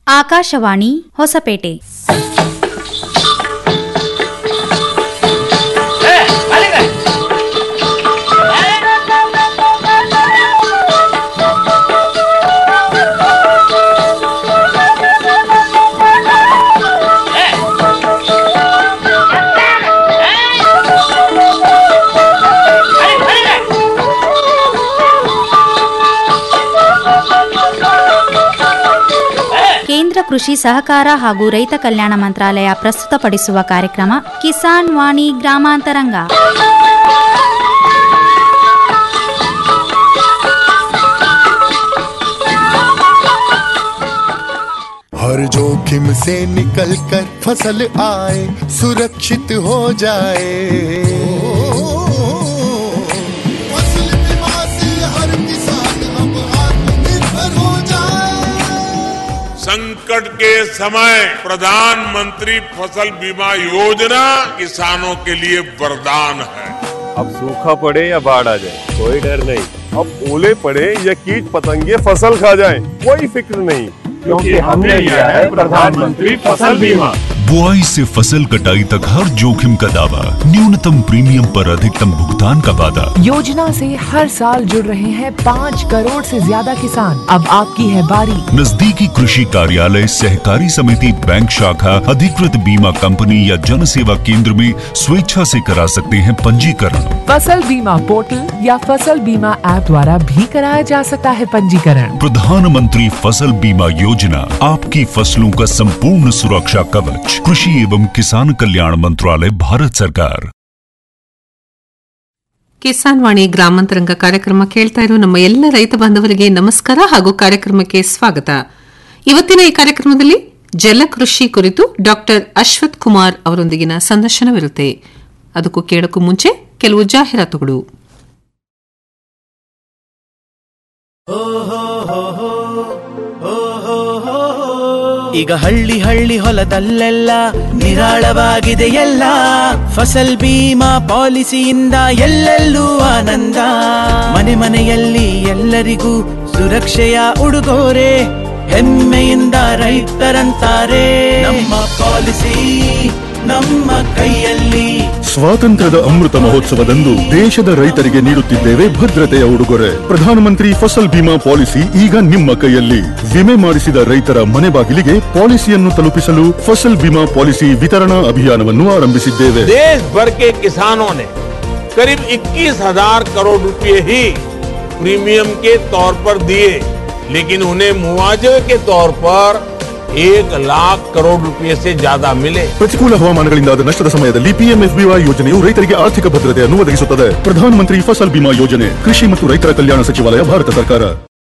ಆಕಾಶವಾಣಿ ಹೊಸಪೇಟೆ ಕೇಂದ್ರ ಕೃಷಿ ಸಹಕಾರ ಹಾಗೂ ರೈತ ಕಲ್ಯಾಣ ಮಂತ್ರಾಲಯ ಪ್ರಸ್ತುತಪಡಿಸುವ ಕಾರ್ಯಕ್ರಮ ಕಿಸಾನ್ ವಾಣಿ ಗ್ರಾಮಾಂತರಂಗ हर जोखिम से निकल कर फसल आए सुरक्षित हो जाए फसल बीमा से हर किसान अब आत्मनिर्भर हो जाए संकट के समय प्रधानमंत्री फसल बीमा योजना किसानों के लिए वरदान है अब सूखा पड़े या बाढ़ आ जाए कोई डर नहीं अब ओले पड़े या कीट पतंगे फसल खा जाए कोई फिक्र नहीं क्योंकि हमने लिया है प्रधानमंत्री फसल बीमा बुआई से फसल कटाई तक हर जोखिम का दावा न्यूनतम प्रीमियम पर अधिकतम भुगतान का वादा योजना से हर साल जुड़ रहे हैं पाँच करोड़ से ज्यादा किसान अब आपकी है बारी नजदीकी कृषि कार्यालय सहकारी समिति बैंक शाखा अधिकृत बीमा कंपनी या जन सेवा केंद्र में स्वेच्छा से करा सकते हैं पंजीकरण फसल बीमा पोर्टल या फसल बीमा ऐप द्वारा भी कराया जा सकता है पंजीकरण प्रधानमंत्री फसल बीमा योजना आपकी फसलों का संपूर्ण सुरक्षा कवच कृषि एवं किसान कल्याण मंत्रालय भारत सरकार ಕಿಸಾನ್ ವಾಣಿ ಗ್ರಾಮಾಂತರಂಗ ಕಾರ್ಯಕ್ರಮ ಕೇಳ್ತಾ ಇರೋ ನಮ್ಮ ಎಲ್ಲ ರೈತ ಬಾಂಧವರಿಗೆ ನಮಸ್ಕಾರ ಹಾಗೂ ಕಾರ್ಯಕ್ರಮಕ್ಕೆ ಸ್ವಾಗತ ಇವತ್ತಿನ ಈ ಕಾರ್ಯಕ್ರಮದಲ್ಲಿ ಜಲಕೃಷಿ ಕುರಿತು ಡಾಕ್ಟರ್ ಅಶ್ವಥ್ ಕುಮಾರ್ ಅವರೊಂದಿಗಿನ ಸಂದರ್ಶನವಿರುತ್ತೆ ಅದಕ್ಕೂ ಕೇಳಕ್ಕೂ ಮುಂಚೆ ಕೆಲವು ಜಾಹೀರಾತುಗಳು ಈಗ ಹಳ್ಳಿ ಹಳ್ಳಿ ಹೊಲದಲ್ಲೆಲ್ಲ ನಿರಾಳವಾಗಿದೆ ಎಲ್ಲ ಫಸಲ್ ಬೀಮಾ ಪಾಲಿಸಿಯಿಂದ ಎಲ್ಲೆಲ್ಲೂ ಆನಂದ ಮನೆ ಮನೆಯಲ್ಲಿ ಎಲ್ಲರಿಗೂ ಸುರಕ್ಷೆಯ ಉಡುಗೊರೆ ಹೆಮ್ಮೆಯಿಂದ ರೈತರಂತಾರೆ ನಮ್ಮ ಪಾಲಿಸಿ ನಮ್ಮ ಕೈಯಲ್ಲಿ ಸ್ವಾತಂತ್ರ್ಯದ ಅಮೃತ ಮಹೋತ್ಸವದಂದು ದೇಶದ ರೈತರಿಗೆ ನೀಡುತ್ತಿದ್ದೇವೆ ಭದ್ರತೆಯ ಉಡುಗೊರೆ ಪ್ರಧಾನಮಂತ್ರಿ ಫಸಲ್ ಬಿಮಾ ಪಾಲಿಸಿ ಈಗ ನಿಮ್ಮ ಕೈಯಲ್ಲಿ ವಿಮೆ ಮಾಡಿಸಿದ ರೈತರ ಮನೆ ಬಾಗಿಲಿಗೆ ಪಾಲಿಸಿಯನ್ನು ತಲುಪಿಸಲು ಫಸಲ್ ಬಿಮಾ ಪಾಲಿಸಿ ವಿತರಣಾ ಅಭಿಯಾನವನ್ನು ಆರಂಭಿಸಿದ್ದೇವೆ देश भर के किसानों ने करीब 21,000 करोड़ रुपए ही प्रीमियम के तौर पर दिए लेकिन उन्हें मुआवजे के तौर पर एक लाख करोड़ रुपए से ज्यादा मिले ಪ್ರತಿಕೂಲ ಹವಾಮಾನಗಳಿಂದಾದ ನಷ್ಟದ ಸಮಯದಲ್ಲಿ ಪಿಎಂಎಫ್ಬಿವೈ ಯೋಜನೆಯು ರೈತರಿಗೆ ಆರ್ಥಿಕ ಭದ್ರತೆಯನ್ನು ಒದಗಿಸುತ್ತದೆ ಪ್ರಧಾನಮಂತ್ರಿ ಫಸಲ್ ಬಿಮಾ ಯೋಜನೆ ಕೃಷಿ ಮತ್ತು ರೈತರ ಕಲ್ಯಾಣ ಸಚಿವಾಲಯ ಭಾರತ ಸರ್ಕಾರ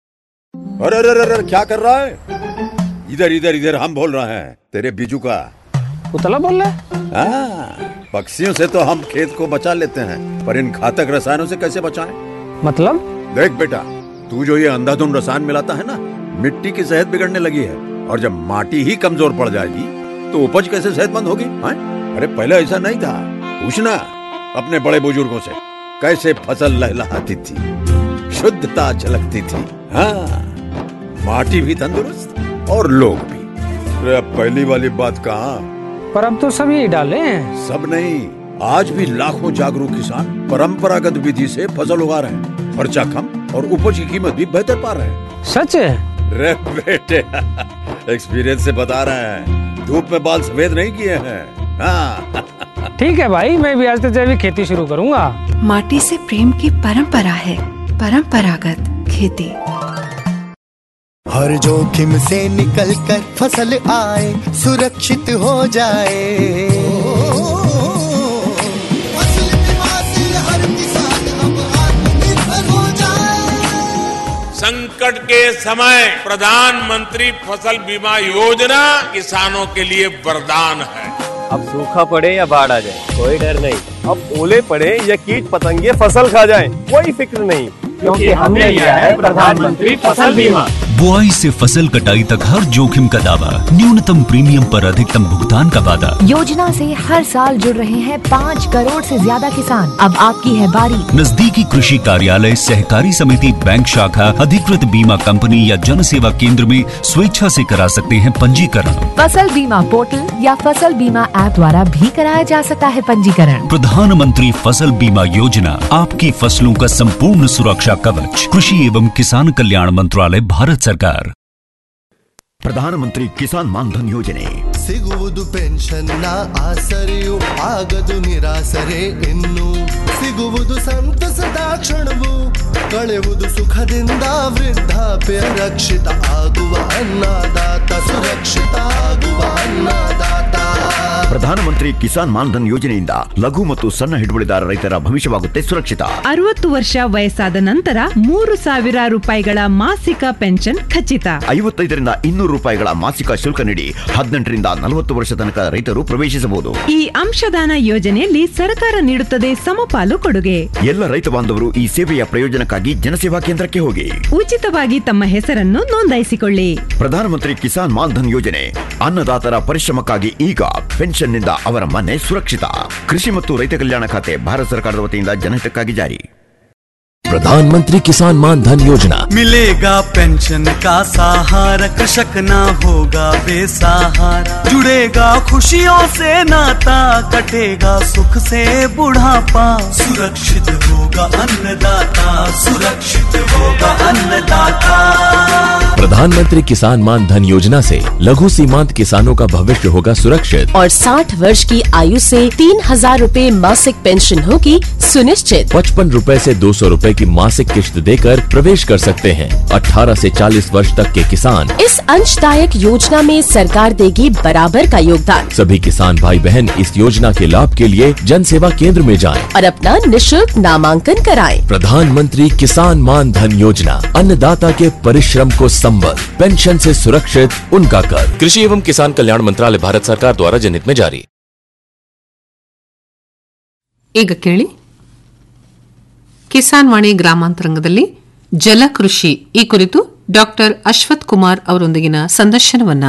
अरे अरे अरे अरे, क्या कर रहा है इधर इधर इधर हम बोल रहे हैं तेरे बीजू का उतला बोल रहा हाँ, पक्षियों से तो हम खेत को बचा लेते हैं पर इन घातक रसायनों से कैसे बचाएं? मतलब देख बेटा तू जो ये अंधाधुंध रसायन मिलाता है ना मिट्टी की सेहत बिगड़ने लगी है और जब माटी ही कमजोर पड़ जाएगी तो उपज कैसे सेहतमंद होगी हाँ? अरे पहले ऐसा नहीं था पूछना अपने बड़े बुजुर्गों से कैसे फसल लहलहाती थी शुद्धता झलकती थी हाँ माटी भी तंदुरुस्त और लोग भी अरे अब पहली वाली बात कहाँ पर अब तो सब यही डाले हैं सब नहीं आज भी लाखों जागरूक किसान परंपरागत विधि से फसल उगा रहे हैं खर्चा कम और उपज की कीमत भी बेहतर पा रहे हैं सच है रे बेटे एक्सपीरियंस से बता रहे हैं धूप में बाल सफेद नहीं किए हैं हाँ ठीक है भाई मैं भी आज से जैविक खेती शुरू करूंगा माटी से प्रेम की परंपरा है परंपरागत खेती हर जोखिम से निकल कर फसल आए सुरक्षित हो जाए फसल बीमा से हर किसान अब आत्मनिर्भर हो जाए संकट के समय प्रधानमंत्री फसल बीमा योजना किसानों के लिए वरदान है अब सूखा पड़े या बाढ़ आ जाए कोई डर नहीं अब ओले पड़े या कीट पतंगे फसल खा जाए कोई फिक्र नहीं क्योंकि हमने लिया है प्रधानमंत्री फसल बीमा बुआई से फसल कटाई तक हर जोखिम का दावा न्यूनतम प्रीमियम पर अधिकतम भुगतान का वादा योजना से हर साल जुड़ रहे हैं पाँच करोड़ से ज्यादा किसान अब आपकी है बारी नजदीकी कृषि कार्यालय सहकारी समिति बैंक शाखा अधिकृत बीमा कंपनी या जन सेवा केंद्र में स्वेच्छा से करा सकते हैं पंजीकरण फसल बीमा पोर्टल या फसल बीमा ऐप द्वारा भी कराया जा सकता है पंजीकरण प्रधानमंत्री फसल बीमा योजना आपकी फसलों का संपूर्ण सुरक्षा कवच कृषि एवं किसान कल्याण मंत्रालय भारत सरकार ಪ್ರಧಾನಮಂತ್ರಿ ಕಿಸಾನ್ ಮಾನ್ಧನ್ ಯೋಜನೆ ಸಿಗುವುದು ಪೆನ್ಷನ್ನ ಆಸರೆಯು ಆಗದು ನಿರಾಸರೆ ಇನ್ನು ಸಿಗುವುದು ಸಂತಸದ ಕ್ಷಣವು ಕಳೆಯುವುದು ಸುಖದಿಂದ ವೃದ್ಧಾಪ್ಯ ರಕ್ಷಿತ ಆಗುವ ಅನ್ನದಾತ ಸುರಕ್ಷಿತ ಆಗುವ ಅನ್ನದಾತ ಪ್ರಧಾನಮಂತ್ರಿ ಕಿಸಾನ್ ಮಾನ್ಧನ್ ಯೋಜನೆಯಿಂದ ಲಘು ಮತ್ತು ಸಣ್ಣ ಹಿಡುವಳಿದಾರ ರೈತರ ಭವಿಷ್ಯವಾಗುತ್ತೆ ಸುರಕ್ಷಿತ ಅರವತ್ತು ವರ್ಷ ವಯಸ್ಸಾದ ನಂತರ ಮೂರು ಸಾವಿರ ರೂಪಾಯಿಗಳ ಮಾಸಿಕ ಪೆನ್ಷನ್ ಖಚಿತ ಐವತ್ತೈದರಿಂದ ಇನ್ನೂರು ರೂಪಾಯಿಗಳ ಮಾಸಿಕ ಶುಲ್ಕ ನೀಡಿ ಹದಿನೆಂಟರಿಂದ ನಲವತ್ತು ವರ್ಷ ತನಕ ರೈತರು ಪ್ರವೇಶಿಸಬಹುದು ಈ ಅಂಶದಾನ ಯೋಜನೆಯಲ್ಲಿ ಸರ್ಕಾರ ನೀಡುತ್ತದೆ ಸಮಪಾಲು ಕೊಡುಗೆ ಎಲ್ಲ ರೈತ ಬಾಂಧವರು ಈ ಸೇವೆಯ ಪ್ರಯೋಜನಕ್ಕಾಗಿ ಜನಸೇವಾ ಕೇಂದ್ರಕ್ಕೆ ಹೋಗಿ ಉಚಿತವಾಗಿ ತಮ್ಮ ಹೆಸರನ್ನು ನೋಂದಾಯಿಸಿಕೊಳ್ಳಿ ಪ್ರಧಾನಮಂತ್ರಿ ಕಿಸಾನ್ ಮಾನ್ಧನ್ ಯೋಜನೆ ಅನ್ನದಾತರ ಪರಿಶ್ರಮಕ್ಕಾಗಿ ಈಗ ಪೆನ್ಷನ್ನಿಂದ ಅವರ ಮನೆ ಸುರಕ್ಷಿತ ಕೃಷಿ ಮತ್ತು ರೈತ ಕಲ್ಯಾಣ ಖಾತೆ ಭಾರತ ಸರ್ಕಾರದ ವತಿಯಿಂದ ಜನಹಿತಕ್ಕಾಗಿ ಜಾರಿ प्रधानमंत्री किसान मान धन योजना मिलेगा पेंशन का सहारा कृषक ना होगा बेसहारा जुड़ेगा खुशियों से नाता कटेगा सुख से बुढ़ापा सुरक्षित होगा अन्नदाता सुरक्षित होगा अन्नदाता प्रधानमंत्री किसान मान धन योजना से लघु सीमांत किसानों का भविष्य होगा सुरक्षित और 60 वर्ष की आयु से तीन हजार रूपए मासिक पेंशन होगी सुनिश्चित पचपन रूपए से दो सौ रूपए की मासिक किश्त देकर प्रवेश कर सकते हैं 18 से 40 वर्ष तक के किसान इस अंशदायक योजना में सरकार देगी बराबर का योगदान सभी किसान भाई बहन इस योजना के लाभ के लिए जन सेवा केंद्र में जाएं। और अपना निशुल्क नामांकन कराएं। प्रधानमंत्री किसान मान धन योजना अन्नदाता के परिश्रम को संबल पेंशन से सुरक्षित उनका कर कृषि एवं किसान कल्याण मंत्रालय भारत सरकार द्वारा जनहित में जारी ಈಗ ಕೇಳಿ ಕಿಸಾನ್ ವಾಣಿ ಗ್ರಾಮಾಂತರಂಗದಲ್ಲಿ ಜಲಕೃಷಿ ಈ ಕುರಿತು ಡಾಕ್ಟರ್ ಅಶ್ವಥ್ ಕುಮಾರ್ ಅವರೊಂದಿಗಿನ ಸಂದರ್ಶನವನ್ನ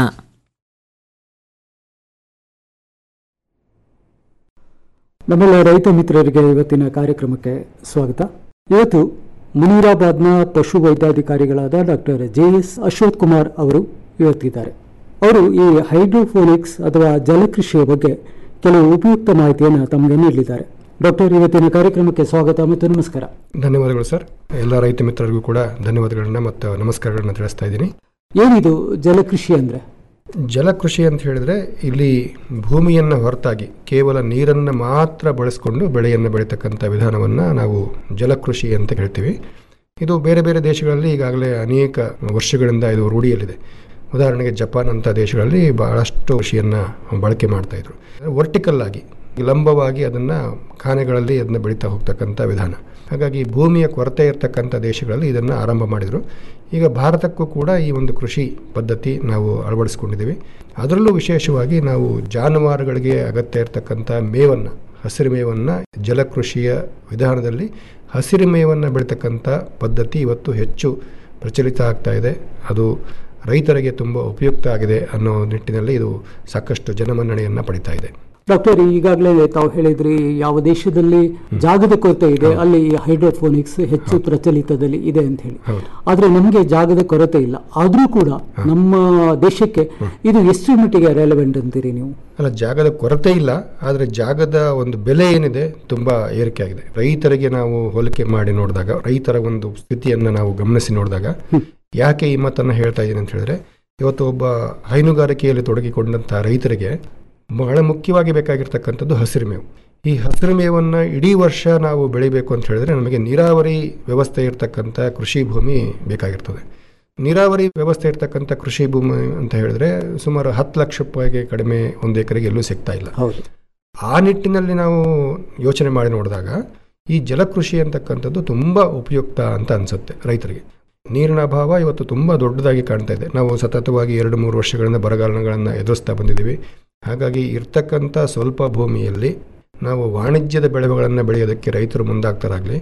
ನಮ್ಮೆಲ್ಲ ರೈತ ಮಿತ್ರರಿಗೆ ಇವತ್ತಿನ ಕಾರ್ಯಕ್ರಮಕ್ಕೆ ಸ್ವಾಗತ ಇವತ್ತು ಮುನೀರಾಬಾದ್ನ ಪಶು ವೈದ್ಯಾಧಿಕಾರಿಗಳಾದ doctor J S Ashwath Kumar ಅವರು ಇವತ್ತಿದ್ದಾರೆ ಅವರು ಈ ಹೈಡ್ರೋಫೋನಿಕ್ಸ್ ಅಥವಾ ಜಲಕೃಷಿಯ ಬಗ್ಗೆ ಕೆಲವು ಉಪಯುಕ್ತ ಮಾಹಿತಿಯನ್ನು ತಮಗೆ ನೀಡಲಿದ್ದಾರೆ ಡಾಕ್ಟರ್ ಇವತ್ತಿನ ಕಾರ್ಯಕ್ರಮಕ್ಕೆ ಸ್ವಾಗತ ಮತ್ತು ನಮಸ್ಕಾರ ಧನ್ಯವಾದಗಳು ಸರ್ ಎಲ್ಲ ರೈತ ಮಿತ್ರರಿಗೂ ಕೂಡ ಧನ್ಯವಾದಗಳನ್ನ ಮತ್ತು ನಮಸ್ಕಾರಗಳನ್ನ ತಿಳಿಸ್ತಾ ಇದ್ದೀನಿ ಏನಿದು ಜಲಕೃಷಿ ಅಂದರೆ ಜಲಕೃಷಿ ಅಂತ ಹೇಳಿದ್ರೆ ಇಲ್ಲಿ ಭೂಮಿಯನ್ನು ಹೊರತಾಗಿ ಕೇವಲ ನೀರನ್ನು ಮಾತ್ರ ಬಳಸ್ಕೊಂಡು ಬೆಳೆಯನ್ನು ಬೆಳೀತಕ್ಕಂಥ ವಿಧಾನವನ್ನು ನಾವು ಜಲಕೃಷಿ ಅಂತ ಹೇಳ್ತೀವಿ ಇದು ಬೇರೆ ಬೇರೆ ದೇಶಗಳಲ್ಲಿ ಈಗಾಗಲೇ ಅನೇಕ ವರ್ಷಗಳಿಂದ ಇದು ರೂಢಿಯಲ್ಲಿದೆ ಉದಾಹರಣೆಗೆ ಜಪಾನ್ ಅಂತ ದೇಶಗಳಲ್ಲಿ ಬಹಳಷ್ಟು ಕೃಷಿಯನ್ನು ಬಳಕೆ ಮಾಡ್ತಾ ಇದ್ರು ವರ್ಟಿಕಲ್ ಆಗಿ ಲಂಬವಾಗಿ ಅದನ್ನು ಖಾನೆಗಳಲ್ಲಿ ಅದನ್ನು ಬೆಳೀತಾ ಹೋಗ್ತಕ್ಕಂಥ ವಿಧಾನ ಹಾಗಾಗಿ ಭೂಮಿಯ ಕೊರತೆ ಇರತಕ್ಕಂಥ ದೇಶಗಳಲ್ಲಿ ಇದನ್ನು ಆರಂಭ ಮಾಡಿದರು ಈಗ ಭಾರತಕ್ಕೂ ಕೂಡ ಈ ಒಂದು ಕೃಷಿ ಪದ್ಧತಿ ನಾವು ಅಳವಡಿಸ್ಕೊಂಡಿದ್ದೀವಿ ಅದರಲ್ಲೂ ವಿಶೇಷವಾಗಿ ನಾವು ಜಾನುವಾರುಗಳಿಗೆ ಅಗತ್ಯ ಇರತಕ್ಕಂಥ ಮೇವನ್ನು ಹಸಿರು ಮೇವನ್ನು ಜಲಕೃಷಿಯ ವಿಧಾನದಲ್ಲಿ ಹಸಿರು ಮೇವನ್ನು ಬೆಳೀತಕ್ಕಂಥ ಪದ್ಧತಿ ಇವತ್ತು ಹೆಚ್ಚು ಪ್ರಚಲಿತ ಆಗ್ತಾ ಇದೆ ಅದು ರೈತರಿಗೆ ತುಂಬ ಉಪಯುಕ್ತ ಆಗಿದೆ ಅನ್ನೋ ನಿಟ್ಟಿನಲ್ಲಿ ಇದು ಸಾಕಷ್ಟು ಜನಮನ್ನಣೆಯನ್ನು ಪಡಿತಾ ಇದೆ ಡಾಕ್ಟರ್ ಈಗಾಗಲೇ ತಾವು ಹೇಳಿದ್ರಿ ಯಾವ ದೇಶದಲ್ಲಿ ಜಾಗದ ಕೊರತೆ ಇದೆ ಅಲ್ಲಿ ಹೈಡ್ರೋಫೋನಿಕ್ಸ್ ಹೆಚ್ಚು ಪ್ರಚಲಿತದಲ್ಲಿ ಇದೆ ಅಂತ ಹೇಳಿ ಆದ್ರೆ ನಮಗೆ ಜಾಗದ ಕೊರತೆ ಇಲ್ಲ ಆದ್ರೂ ಕೂಡ ನಮ್ಮ ದೇಶಕ್ಕೆ ಇದು ಎಷ್ಟು ಮಟ್ಟಿಗೆ ರೆಲೆವೆಂಟ್ ಅಂತೀರಿ ನೀವು ಅಲ್ಲ ಜಾಗದ ಕೊರತೆ ಇಲ್ಲ ಆದರೆ ಜಾಗದ ಒಂದು ಬೆಲೆ ಏನಿದೆ ತುಂಬ ಏರಿಕೆ ಆಗಿದೆ ರೈತರಿಗೆ ನಾವು ಹೋಲಿಕೆ ಮಾಡಿ ನೋಡಿದಾಗ ರೈತರ ಒಂದು ಸ್ಥಿತಿಯನ್ನು ನಾವು ಗಮನಿಸಿ ನೋಡಿದಾಗ ಯಾಕೆ ಈ ಮಾತನ್ನು ಹೇಳ್ತಾ ಇದ್ದೀನಿ ಅಂತ ಹೇಳಿದ್ರೆ ಇವತ್ತು ಒಬ್ಬ ಹೈನುಗಾರಿಕೆಯಲ್ಲಿ ತೊಡಗಿಕೊಂಡಂಥ ರೈತರಿಗೆ ಬಹಳ ಮುಖ್ಯವಾಗಿ ಬೇಕಾಗಿರ್ತಕ್ಕಂಥದ್ದು ಹಸಿರು ಮೇವು ಈ ಹಸಿರು ಮೇವನ್ನು ಇಡೀ ವರ್ಷ ನಾವು ಬೆಳಿಬೇಕು ಅಂತ ಹೇಳಿದ್ರೆ ನಮಗೆ ನೀರಾವರಿ ವ್ಯವಸ್ಥೆ ಇರತಕ್ಕಂಥ ಕೃಷಿ ಭೂಮಿ ಬೇಕಾಗಿರ್ತದೆ ನೀರಾವರಿ ವ್ಯವಸ್ಥೆ ಇರತಕ್ಕಂಥ ಕೃಷಿ ಭೂಮಿ ಅಂತ ಹೇಳಿದ್ರೆ ಸುಮಾರು ಹತ್ತು ಲಕ್ಷ ರೂಪಾಯಿಗೆ ಕಡಿಮೆ ಒಂದು ಎಕರೆಗೆ ಎಲ್ಲೂ ಸಿಗ್ತಾ ಇಲ್ಲ ಹೌದು ಆ ನಿಟ್ಟಿನಲ್ಲಿ ನಾವು ಯೋಚನೆ ಮಾಡಿ ನೋಡಿದಾಗ ಈ ಜಲಕೃಷಿ ಅಂತಕ್ಕಂಥದ್ದು ತುಂಬ ಉಪಯುಕ್ತ ಅಂತ ಅನಿಸುತ್ತೆ ರೈತರಿಗೆ ನೀರಿನ ಅಭಾವ ಇವತ್ತು ತುಂಬ ದೊಡ್ಡದಾಗಿ ಕಾಣ್ತಾ ಇದೆ ನಾವು ಸತತವಾಗಿ ಎರಡು ಮೂರು ವರ್ಷಗಳಿಂದ ಬರಗಾಲಗಳನ್ನು ಎದುರಿಸ್ತಾ ಬಂದಿದ್ದೀವಿ ಹಾಗಾಗಿ ಇರ್ತಕ್ಕಂಥ ಸ್ವಲ್ಪ ಭೂಮಿಯಲ್ಲಿ ನಾವು ವಾಣಿಜ್ಯದ ಬೆಳೆಗಳನ್ನು ಬೆಳೆಯೋದಕ್ಕೆ ರೈತರು ಮುಂದಾಗ್ತಾರಾಗಲಿ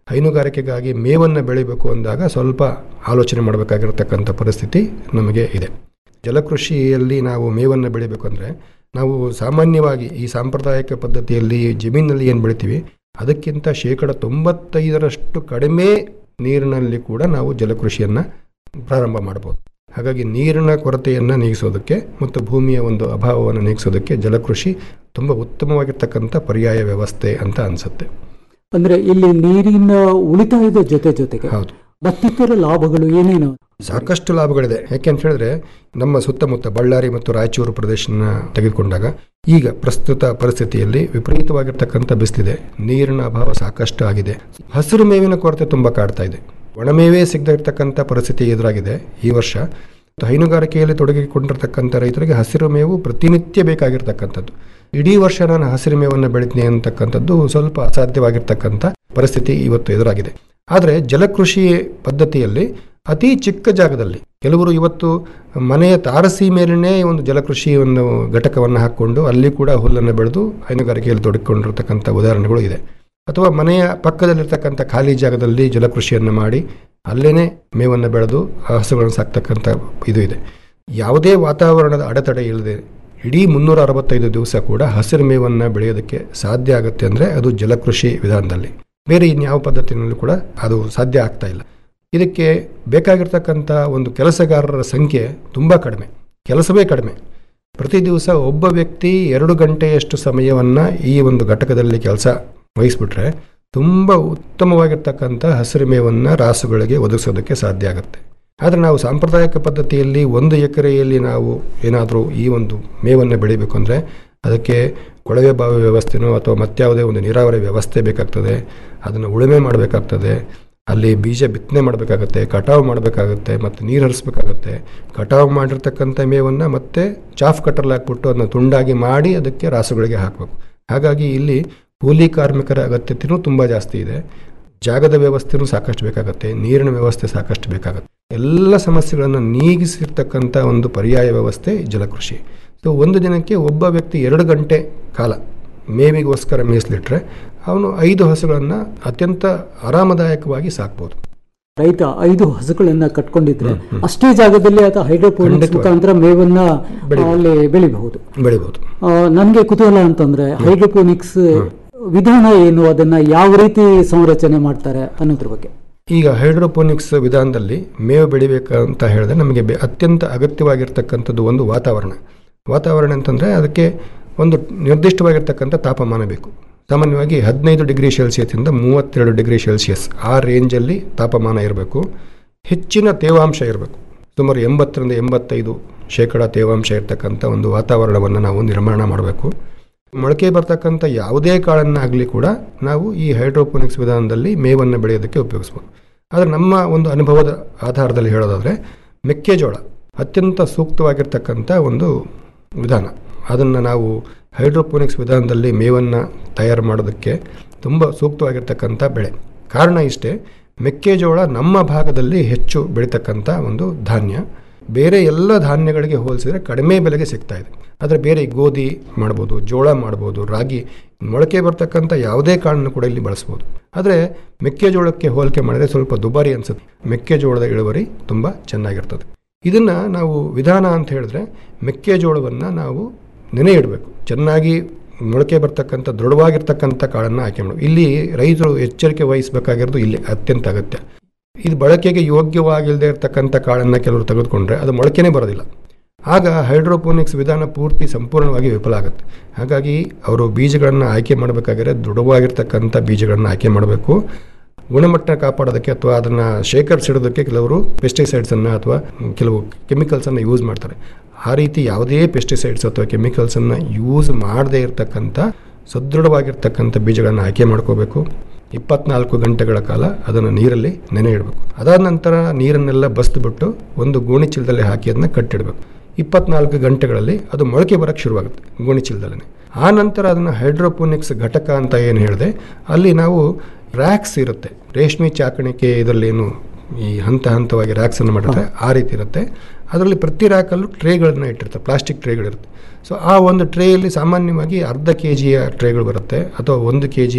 ಹೈನುಗಾರಿಕೆಗಾಗಿ ಮೇವನ್ನು ಬೆಳಿಬೇಕು ಅಂದಾಗ ಸ್ವಲ್ಪ ಆಲೋಚನೆ ಮಾಡಬೇಕಾಗಿರತಕ್ಕಂಥ ಪರಿಸ್ಥಿತಿ ನಮಗೆ ಇದೆ ಜಲಕೃಷಿಯಲ್ಲಿ ನಾವು ಮೇವನ್ನು ಬೆಳಿಬೇಕು ಅಂದರೆ ನಾವು ಸಾಮಾನ್ಯವಾಗಿ ಈ ಸಾಂಪ್ರದಾಯಿಕ ಪದ್ಧತಿಯಲ್ಲಿ ಜಮೀನಲ್ಲಿ ಏನು ಬೆಳಿತೀವಿ ಅದಕ್ಕಿಂತ ಶೇಕಡ ತೊಂಬತ್ತೈದರಷ್ಟು ಕಡಿಮೆ ನೀರಿನಲ್ಲಿ ಕೂಡ ನಾವು ಜಲಕೃಷಿಯನ್ನು ಪ್ರಾರಂಭ ಮಾಡ್ಬೋದು ಹಾಗಾಗಿ ನೀರಿನ ಕೊರತೆಯನ್ನು ನೀಗಿಸೋದಕ್ಕೆ ಮತ್ತು ಭೂಮಿಯ ಒಂದು ಅಭಾವವನ್ನು ನೀಗಿಸೋದಕ್ಕೆ ಜಲಕೃಷಿ ತುಂಬ ಉತ್ತಮವಾಗಿರ್ತಕ್ಕಂಥ ಪರ್ಯಾಯ ವ್ಯವಸ್ಥೆ ಅಂತ ಅನಿಸುತ್ತೆ ಅಂದ್ರೆ ಇಲ್ಲಿ ನೀರಿನ ಉಳಿತಾಯದ ಜೊತೆ ಜೊತೆಗೆ ಮತ್ತಿತರ ಲಾಭಗಳು ಏನೇನು ಸಾಕಷ್ಟು ಲಾಭಗಳಿದೆ ಯಾಕೆ ಅಂತ ಹೇಳಿದ್ರೆ ನಮ್ಮ ಸುತ್ತಮುತ್ತ ಬಳ್ಳಾರಿ ಮತ್ತು ರಾಯಚೂರು ಪ್ರದೇಶನ ತೆಗೆದುಕೊಂಡಾಗ ಈಗ ಪ್ರಸ್ತುತ ಪರಿಸ್ಥಿತಿಯಲ್ಲಿ ವಿಪರೀತವಾಗಿರ್ತಕ್ಕಂಥ ಬಿಸಿಲಿದೆ ನೀರಿನ ಅಭಾವ ಸಾಕಷ್ಟು ಆಗಿದೆ ಹಸಿರು ಮೇವಿನ ಕೊರತೆ ತುಂಬ ಕಾಡ್ತಾ ಇದೆ ಒಣಮೇವೇ ಸಿಗದೇ ಇರತಕ್ಕಂಥ ಪರಿಸ್ಥಿತಿ ಎದುರಾಗಿದೆ ಈ ವರ್ಷ ಹೈನುಗಾರಿಕೆಯಲ್ಲಿ ತೊಡಗಿಕೊಂಡಿರ್ತಕ್ಕಂಥ ರೈತರಿಗೆ ಹಸಿರು ಮೇವು ಪ್ರತಿನಿತ್ಯ ಬೇಕಾಗಿರ್ತಕ್ಕಂಥದ್ದು ಇಡೀ ವರ್ಷ ನಾನು ಹಸಿರು ಮೇವನ್ನು ಬೆಳಿತೀನಿ ಅಂತಕ್ಕಂಥದ್ದು ಸ್ವಲ್ಪ ಅಸಾಧ್ಯವಾಗಿರ್ತಕ್ಕಂಥ ಪರಿಸ್ಥಿತಿ ಇವತ್ತು ಎದುರಾಗಿದೆ ಆದರೆ ಜಲಕೃಷಿ ಪದ್ಧತಿಯಲ್ಲಿ ಅತಿ ಚಿಕ್ಕ ಜಾಗದಲ್ಲಿ ಕೆಲವರು ಇವತ್ತು ಮನೆಯ ತಾರಸಿ ಮೇಲೇ ಒಂದು ಜಲಕೃಷಿ ಒಂದು ಘಟಕವನ್ನು ಹಾಕ್ಕೊಂಡು ಅಲ್ಲಿ ಕೂಡ ಹುಲ್ಲನ್ನು ಬೆಳೆದು ಹೈನುಗಾರಿಕೆಯಲ್ಲಿ ತೊಡಗಿಕೊಂಡಿರ್ತಕ್ಕಂಥ ಉದಾಹರಣೆಗಳು ಇದೆ ಅಥವಾ ಮನೆಯ ಪಕ್ಕದಲ್ಲಿರ್ತಕ್ಕಂಥ ಖಾಲಿ ಜಾಗದಲ್ಲಿ ಜಲಕೃಷಿಯನ್ನು ಮಾಡಿ ಅಲ್ಲೇ ಮೇವನ್ನು ಬೆಳೆದು ಹಸುಗಳನ್ನು ಸಾಕ್ತಕ್ಕಂಥ ಇದು ಇದೆ ಯಾವುದೇ ವಾತಾವರಣದ ಅಡೆತಡೆ ಇಲ್ಲದೆ ಇಡೀ ಮುನ್ನೂರ ಅರವತ್ತೈದು ದಿವಸ ಕೂಡ ಹಸಿರು ಮೇವನ್ನು ಬೆಳೆಯೋದಕ್ಕೆ ಸಾಧ್ಯ ಆಗುತ್ತೆ ಅಂದರೆ ಅದು ಜಲಕೃಷಿ ವಿಧಾನದಲ್ಲಿ ಬೇರೆ ಇನ್ಯಾವ ಪದ್ಧತಿನಲ್ಲೂ ಕೂಡ ಅದು ಸಾಧ್ಯ ಆಗ್ತಾ ಇಲ್ಲ ಇದಕ್ಕೆ ಬೇಕಾಗಿರ್ತಕ್ಕಂಥ ಒಂದು ಕೆಲಸಗಾರರ ಸಂಖ್ಯೆ ತುಂಬ ಕಡಿಮೆ ಕೆಲಸವೇ ಕಡಿಮೆ ಪ್ರತಿ ದಿವಸ ಒಬ್ಬ ವ್ಯಕ್ತಿ ಎರಡು ಗಂಟೆಯಷ್ಟು ಸಮಯವನ್ನು ಈ ಒಂದು ಘಟಕದಲ್ಲಿ ಕೆಲಸ ವಹಿಸ್ಬಿಟ್ರೆ ತುಂಬ ಉತ್ತಮವಾಗಿರ್ತಕ್ಕಂಥ ಹಸಿರು ಮೇವನ್ನು ರಾಸುಗಳಿಗೆ ಒದಗಿಸೋದಕ್ಕೆ ಸಾಧ್ಯ ಆಗುತ್ತೆ ಆದರೆ ನಾವು ಸಾಂಪ್ರದಾಯಿಕ ಪದ್ಧತಿಯಲ್ಲಿ ಒಂದು ಎಕರೆಯಲ್ಲಿ ನಾವು ಏನಾದರೂ ಈ ಒಂದು ಮೇವನ್ನು ಬೆಳಿಬೇಕು ಅಂದರೆ ಅದಕ್ಕೆ ಕೊಳವೆ ಬಾವಿ ವ್ಯವಸ್ಥೆನೋ ಅಥವಾ ಮತ್ಯಾವುದೇ ಒಂದು ನೀರಾವರಿ ವ್ಯವಸ್ಥೆ ಬೇಕಾಗ್ತದೆ ಅದನ್ನು ಉಳುಮೆ ಮಾಡಬೇಕಾಗ್ತದೆ ಅಲ್ಲಿ ಬೀಜ ಬಿತ್ತನೆ ಮಾಡಬೇಕಾಗತ್ತೆ ಕಟಾವು ಮಾಡಬೇಕಾಗತ್ತೆ ಮತ್ತು ನೀರು ಹರಿಸ್ಬೇಕಾಗತ್ತೆ ಕಟಾವು ಮಾಡಿರ್ತಕ್ಕಂಥ ಮೇವನ್ನು ಮತ್ತೆ ಚಾಫ್ ಕಟ್ಟರ್ಲಿ ಹಾಕ್ಬಿಟ್ಟು ಅದನ್ನು ತುಂಡಾಗಿ ಮಾಡಿ ಅದಕ್ಕೆ ರಾಸುಗಳಿಗೆ ಹಾಕಬೇಕು ಹಾಗಾಗಿ ಇಲ್ಲಿ ಕೂಲಿ ಕಾರ್ಮಿಕರ ಅಗತ್ಯತೆಯೂ ತುಂಬ ಜಾಸ್ತಿ ಇದೆ ಜಾಗದ ವ್ಯವಸ್ಥೆನೂ ಸಾಕಷ್ಟು ಬೇಕಾಗತ್ತೆ ನೀರಿನ ವ್ಯವಸ್ಥೆ ಸಾಕಷ್ಟು ಬೇಕಾಗುತ್ತೆ ಎಲ್ಲ ಸಮಸ್ಯೆಗಳನ್ನು ನೀಗಿಸಿರ್ತಕ್ಕಂಥ ಒಂದು ಪರ್ಯಾಯ ವ್ಯವಸ್ಥೆ ಜಲಕೃಷಿ ಸೊ ಒಂದು ದಿನಕ್ಕೆ ಒಬ್ಬ ವ್ಯಕ್ತಿ ಎರಡು ಗಂಟೆ ಕಾಲ ಮೇವಿಗೋಸ್ಕರ ಮೀಸಲಿಟ್ರೆ ಅವನು ಐದು ಹಸುಗಳನ್ನು ಅತ್ಯಂತ ಆರಾಮದಾಯಕವಾಗಿ ಸಾಕ್ಬೋದು ರೈತ ಐದು ಹಸುಗಳನ್ನ ಕಟ್ಕೊಂಡಿದ್ರೆ ಅಷ್ಟೇ ಜಾಗದಲ್ಲಿ ಆತ ಹೈಡ್ರೋಪೋನಿಕ್ಸ್ ಮುಖಾಂತರ ಮೇವನ್ನ ಅಲ್ಲಿ ಬೆಳಿಬಹುದು ಬೆಳಿಬಹುದು ನನಗೆ ಕುತೂಹಲ ಅಂತಂದ್ರೆ ಹೈಡ್ರೋಪೋನಿಕ್ಸ್ ವಿಧಾನ ಏನು ಅದನ್ನ ಯಾವ ರೀತಿ ಸಂರಚನೆ ಮಾಡ್ತಾರೆ ಅನ್ನೋದ್ರ ಬಗ್ಗೆ ಈಗ ಹೈಡ್ರೋಪೋನಿಕ್ಸ್ ವಿಧಾನದಲ್ಲಿ ಮೇವು ಬೆಳಿಬೇಕಂತ ಹೇಳಿದ್ರೆ ನಮಗೆ ಬೆ- ಅತ್ಯಂತ ಅಗತ್ಯವಾಗಿರ್ತಕ್ಕಂಥದ್ದು ಒಂದು ವಾತಾವರಣ ವಾತಾವರಣ ಅಂತಂದರೆ ಅದಕ್ಕೆ ಒಂದು ನಿರ್ದಿಷ್ಟವಾಗಿರ್ತಕ್ಕಂಥ ತಾಪಮಾನ ಬೇಕು ಸಾಮಾನ್ಯವಾಗಿ ಹದಿನೈದು ಡಿಗ್ರಿ ಸೆಲ್ಸಿಯಸ್ಸಿಂದ ಮೂವತ್ತೆರಡು ಡಿಗ್ರಿ ಸೆಲ್ಸಿಯಸ್ ಆ ರೇಂಜಲ್ಲಿ ತಾಪಮಾನ ಇರಬೇಕು ಹೆಚ್ಚಿನ ತೇವಾಂಶ ಇರಬೇಕು ಸುಮಾರು ಎಂಬತ್ತರಿಂದ ಎಂಬತ್ತೈದು ಶೇಕಡ ತೇವಾಂಶ ಇರತಕ್ಕಂಥ ಒಂದು ವಾತಾವರಣವನ್ನು ನಾವು ನಿರ್ಮಾಣ ಮಾಡಬೇಕು ಮೊಳಕೆ ಬರ್ತಕ್ಕಂಥ ಯಾವುದೇ ಕಾಳನ್ನಾಗಲಿ ಕೂಡ ನಾವು ಈ ಹೈಡ್ರೋಪೋನಿಕ್ಸ್ ವಿಧಾನದಲ್ಲಿ ಮೇವನ್ನು ಬೆಳೆಯೋದಕ್ಕೆ ಉಪಯೋಗಿಸ್ಬೋದು ಆದರೆ ನಮ್ಮ ಒಂದು ಅನುಭವದ ಆಧಾರದಲ್ಲಿ ಹೇಳೋದಾದರೆ ಮೆಕ್ಕೆಜೋಳ ಅತ್ಯಂತ ಸೂಕ್ತವಾಗಿರ್ತಕ್ಕಂಥ ಒಂದು ವಿಧಾನ ಅದನ್ನು ನಾವು ಹೈಡ್ರೋಪೋನಿಕ್ಸ್ ವಿಧಾನದಲ್ಲಿ ಮೇವನ್ನು ತಯಾರು ಮಾಡೋದಕ್ಕೆ ತುಂಬ ಸೂಕ್ತವಾಗಿರ್ತಕ್ಕಂಥ ಬೆಳೆ ಕಾರಣ ಇಷ್ಟೇ ಮೆಕ್ಕೆಜೋಳ ನಮ್ಮ ಭಾಗದಲ್ಲಿ ಹೆಚ್ಚು ಬೆಳೀತಕ್ಕಂಥ ಒಂದು ಧಾನ್ಯ ಬೇರೆ ಎಲ್ಲ ಧಾನ್ಯಗಳಿಗೆ ಹೋಲಿಸಿದರೆ ಕಡಿಮೆ ಬೆಲೆಗೆ ಸಿಗ್ತಾ ಇದೆ ಆದರೆ ಬೇರೆ ಗೋಧಿ ಮಾಡ್ಬೋದು ಜೋಳ ಮಾಡ್ಬೋದು ರಾಗಿ ಮೊಳಕೆ ಬರ್ತಕ್ಕಂಥ ಯಾವುದೇ ಕಾಳನ್ನು ಕೂಡ ಇಲ್ಲಿ ಬಳಸ್ಬೋದು ಆದರೆ ಮೆಕ್ಕೆಜೋಳಕ್ಕೆ ಹೋಲಿಕೆ ಮಾಡಿದರೆ ಸ್ವಲ್ಪ ದುಬಾರಿ ಅನಿಸುತ್ತೆ ಮೆಕ್ಕೆಜೋಳದ ಇಳುವರಿ ತುಂಬ ಚೆನ್ನಾಗಿರ್ತದೆ ಇದನ್ನು ನಾವು ವಿಧಾನ ಅಂತ ಹೇಳಿದ್ರೆ ಮೆಕ್ಕೆಜೋಳವನ್ನು ನಾವು ನೆನೆ ಇಡಬೇಕು ಚೆನ್ನಾಗಿ ಮೊಳಕೆ ಬರ್ತಕ್ಕಂಥ ದೃಢವಾಗಿರ್ತಕ್ಕಂಥ ಕಾಳನ್ನು ಆಯ್ಕೆ ಮಾಡಬೇಕು ಇಲ್ಲಿ ರೈತರು ಎಚ್ಚರಿಕೆ ವಹಿಸಬೇಕಾಗಿರೋದು ಇಲ್ಲಿ ಅತ್ಯಂತ ಅಗತ್ಯ ಇದು ಬಳಕೆಗೆ ಯೋಗ್ಯವಾಗಿಲ್ಲದೆ ಇರತಕ್ಕಂಥ ಕಾಳನ್ನು ಕೆಲವರು ತೆಗೆದುಕೊಂಡ್ರೆ ಅದು ಮೊಳಕೆನೇ ಬರೋದಿಲ್ಲ ಆಗ ಹೈಡ್ರೋಪೋನಿಕ್ಸ್ ವಿಧಾನ ಪೂರ್ತಿ ಸಂಪೂರ್ಣವಾಗಿ ವಿಫಲ ಆಗುತ್ತೆ ಹಾಗಾಗಿ ಅವರು ಬೀಜಗಳನ್ನು ಆಯ್ಕೆ ಮಾಡಬೇಕಾದ್ರೆ ದೃಢವಾಗಿರ್ತಕ್ಕಂಥ ಬೀಜಗಳನ್ನು ಆಯ್ಕೆ ಮಾಡಬೇಕು ಗುಣಮಟ್ಟ ಕಾಪಾಡೋದಕ್ಕೆ ಅಥವಾ ಅದನ್ನು ಶೇಖರಿಸಿಡೋದಕ್ಕೆ ಕೆಲವರು ಪೆಸ್ಟಿಸೈಡ್ಸನ್ನು ಅಥವಾ ಕೆಲವು ಕೆಮಿಕಲ್ಸನ್ನು ಯೂಸ್ ಮಾಡ್ತಾರೆ ಆ ರೀತಿ ಯಾವುದೇ ಪೆಸ್ಟಿಸೈಡ್ಸ್ ಅಥವಾ ಕೆಮಿಕಲ್ಸನ್ನು ಯೂಸ್ ಮಾಡದೇ ಇರತಕ್ಕಂಥ ಸದೃಢವಾಗಿರ್ತಕ್ಕಂಥ ಬೀಜಗಳನ್ನು ಆಯ್ಕೆ ಮಾಡ್ಕೋಬೇಕು ಇಪ್ಪತ್ನಾಲ್ಕು ಗಂಟೆಗಳ ಕಾಲ ಅದನ್ನು ನೀರಲ್ಲಿ ನೆನೆ ಇಡಬೇಕು ಅದಾದ ನಂತರ ನೀರನ್ನೆಲ್ಲ ಬಸ್ದುಬಿಟ್ಟು ಒಂದು ಗೋಣಿ ಚೀಲದಲ್ಲಿ ಹಾಕಿ ಅದನ್ನ ಕಟ್ಟಿಡಬೇಕು ಇಪ್ಪತ್ನಾಲ್ಕು ಗಂಟೆಗಳಲ್ಲಿ ಅದು ಮೊಳಕೆ ಬರೋಕ್ಕೆ ಶುರುವಾಗುತ್ತೆ ಗೋಣಿ ಚೀಲದಲ್ಲೇ ಆ ನಂತರ ಅದನ್ನು ಹೈಡ್ರೋಪೋನಿಕ್ಸ್ ಘಟಕ ಅಂತ ಏನು ಹೇಳಿದೆ ಅಲ್ಲಿ ನಾವು ರ್ಯಾಕ್ಸ್ ಇರುತ್ತೆ ರೇಷ್ಮೆ ಚಾಕಣಿಕೆ ಇದರಲ್ಲಿ ಏನು ಈ ಹಂತ ಹಂತವಾಗಿ ರ್ಯಾಕ್ಸನ್ನು ಮಾಡಿದ್ರೆ ಆ ರೀತಿ ಇರುತ್ತೆ ಅದರಲ್ಲಿ ಪ್ರತಿ ರ್ಯಾಕಲ್ಲೂ ಟ್ರೇಗಳನ್ನ ಇಟ್ಟಿರ್ತಾರೆ ಪ್ಲಾಸ್ಟಿಕ್ ಟ್ರೇಗಳಿರುತ್ತೆ ಸೊ ಆ ಒಂದು ಟ್ರೇಯಲ್ಲಿ ಸಾಮಾನ್ಯವಾಗಿ ಅರ್ಧ ಕೆ ಜಿಯ ಟ್ರೇಗಳು ಬರುತ್ತೆ ಅಥವಾ ಒಂದು ಕೆ ಜಿ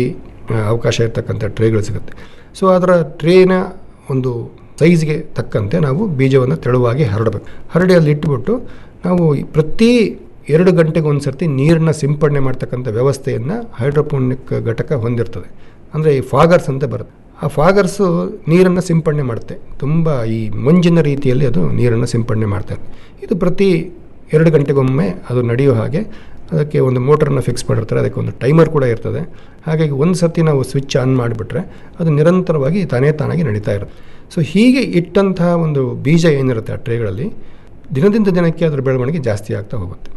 ಆ, ಅವಕಾಶ ಇರ್ತಕ್ಕಂಥ ಟ್ರೇಗಳು ಸಿಗುತ್ತೆ ಸೊ ಅದರ ಟ್ರೇನ ಒಂದು ಸೈಜ್ಗೆ ತಕ್ಕಂತೆ ನಾವು ಬೀಜವನ್ನು ತೆಳುವಾಗಿ ಹರಡಬೇಕು ಹರಡಿ ಅಲ್ಲಿ ಇಟ್ಬಿಟ್ಟು ನಾವು ಪ್ರತಿ ಎರಡು ಗಂಟೆಗೆ ಒಂದು ಸರ್ತಿ ನೀರನ್ನು ಸಿಂಪಡಣೆ ಮಾಡ್ತಕ್ಕಂಥ ವ್ಯವಸ್ಥೆಯನ್ನು ಹೈಡ್ರೋಪೋನಿಕ್ ಘಟಕ ಹೊಂದಿರ್ತದೆ ಅಂದರೆ ಈ ಫಾಗರ್ಸ್ ಅಂತ ಬರುತ್ತೆ ಆ ಫಾಗರ್ಸು ನೀರನ್ನು ಸಿಂಪಡಣೆ ಮಾಡುತ್ತೆ ತುಂಬ ಈ ಮಂಜಿನ ರೀತಿಯಲ್ಲಿ ಅದು ನೀರನ್ನು ಸಿಂಪಡಣೆ ಮಾಡ್ತಾರೆ ಇದು ಪ್ರತಿ ಎರಡು ಗಂಟೆಗೊಮ್ಮೆ ಅದು ನಡೆಯೋ ಹಾಗೆ ಅದಕ್ಕೆ ಒಂದು ಮೋಟರನ್ನು ಫಿಕ್ಸ್ ಮಾಡಿರ್ತಾರೆ ಅದಕ್ಕೆ ಒಂದು ಟೈಮರ್ ಕೂಡ ಇರ್ತದೆ ಹಾಗಾಗಿ ಒಂದು ಸರ್ತಿ ನಾವು ಸ್ವಿಚ್ ಆನ್ ಮಾಡಿಬಿಟ್ರೆ ಅದು ನಿರಂತರವಾಗಿ ತಾನೇ ತಾನಾಗಿ ನಡೀತಾ ಇರುತ್ತೆ ಸೊ ಹೀಗೆ ಇಟ್ಟಂತಹ ಒಂದು ಬೀಜ ಏನಿರುತ್ತೆ ಆ ಟ್ರೇಗಳಲ್ಲಿ ದಿನದಿಂದ ದಿನಕ್ಕೆ ಅದರ ಬೆಳವಣಿಗೆ ಜಾಸ್ತಿ ಆಗ್ತಾ ಹೋಗುತ್ತೆ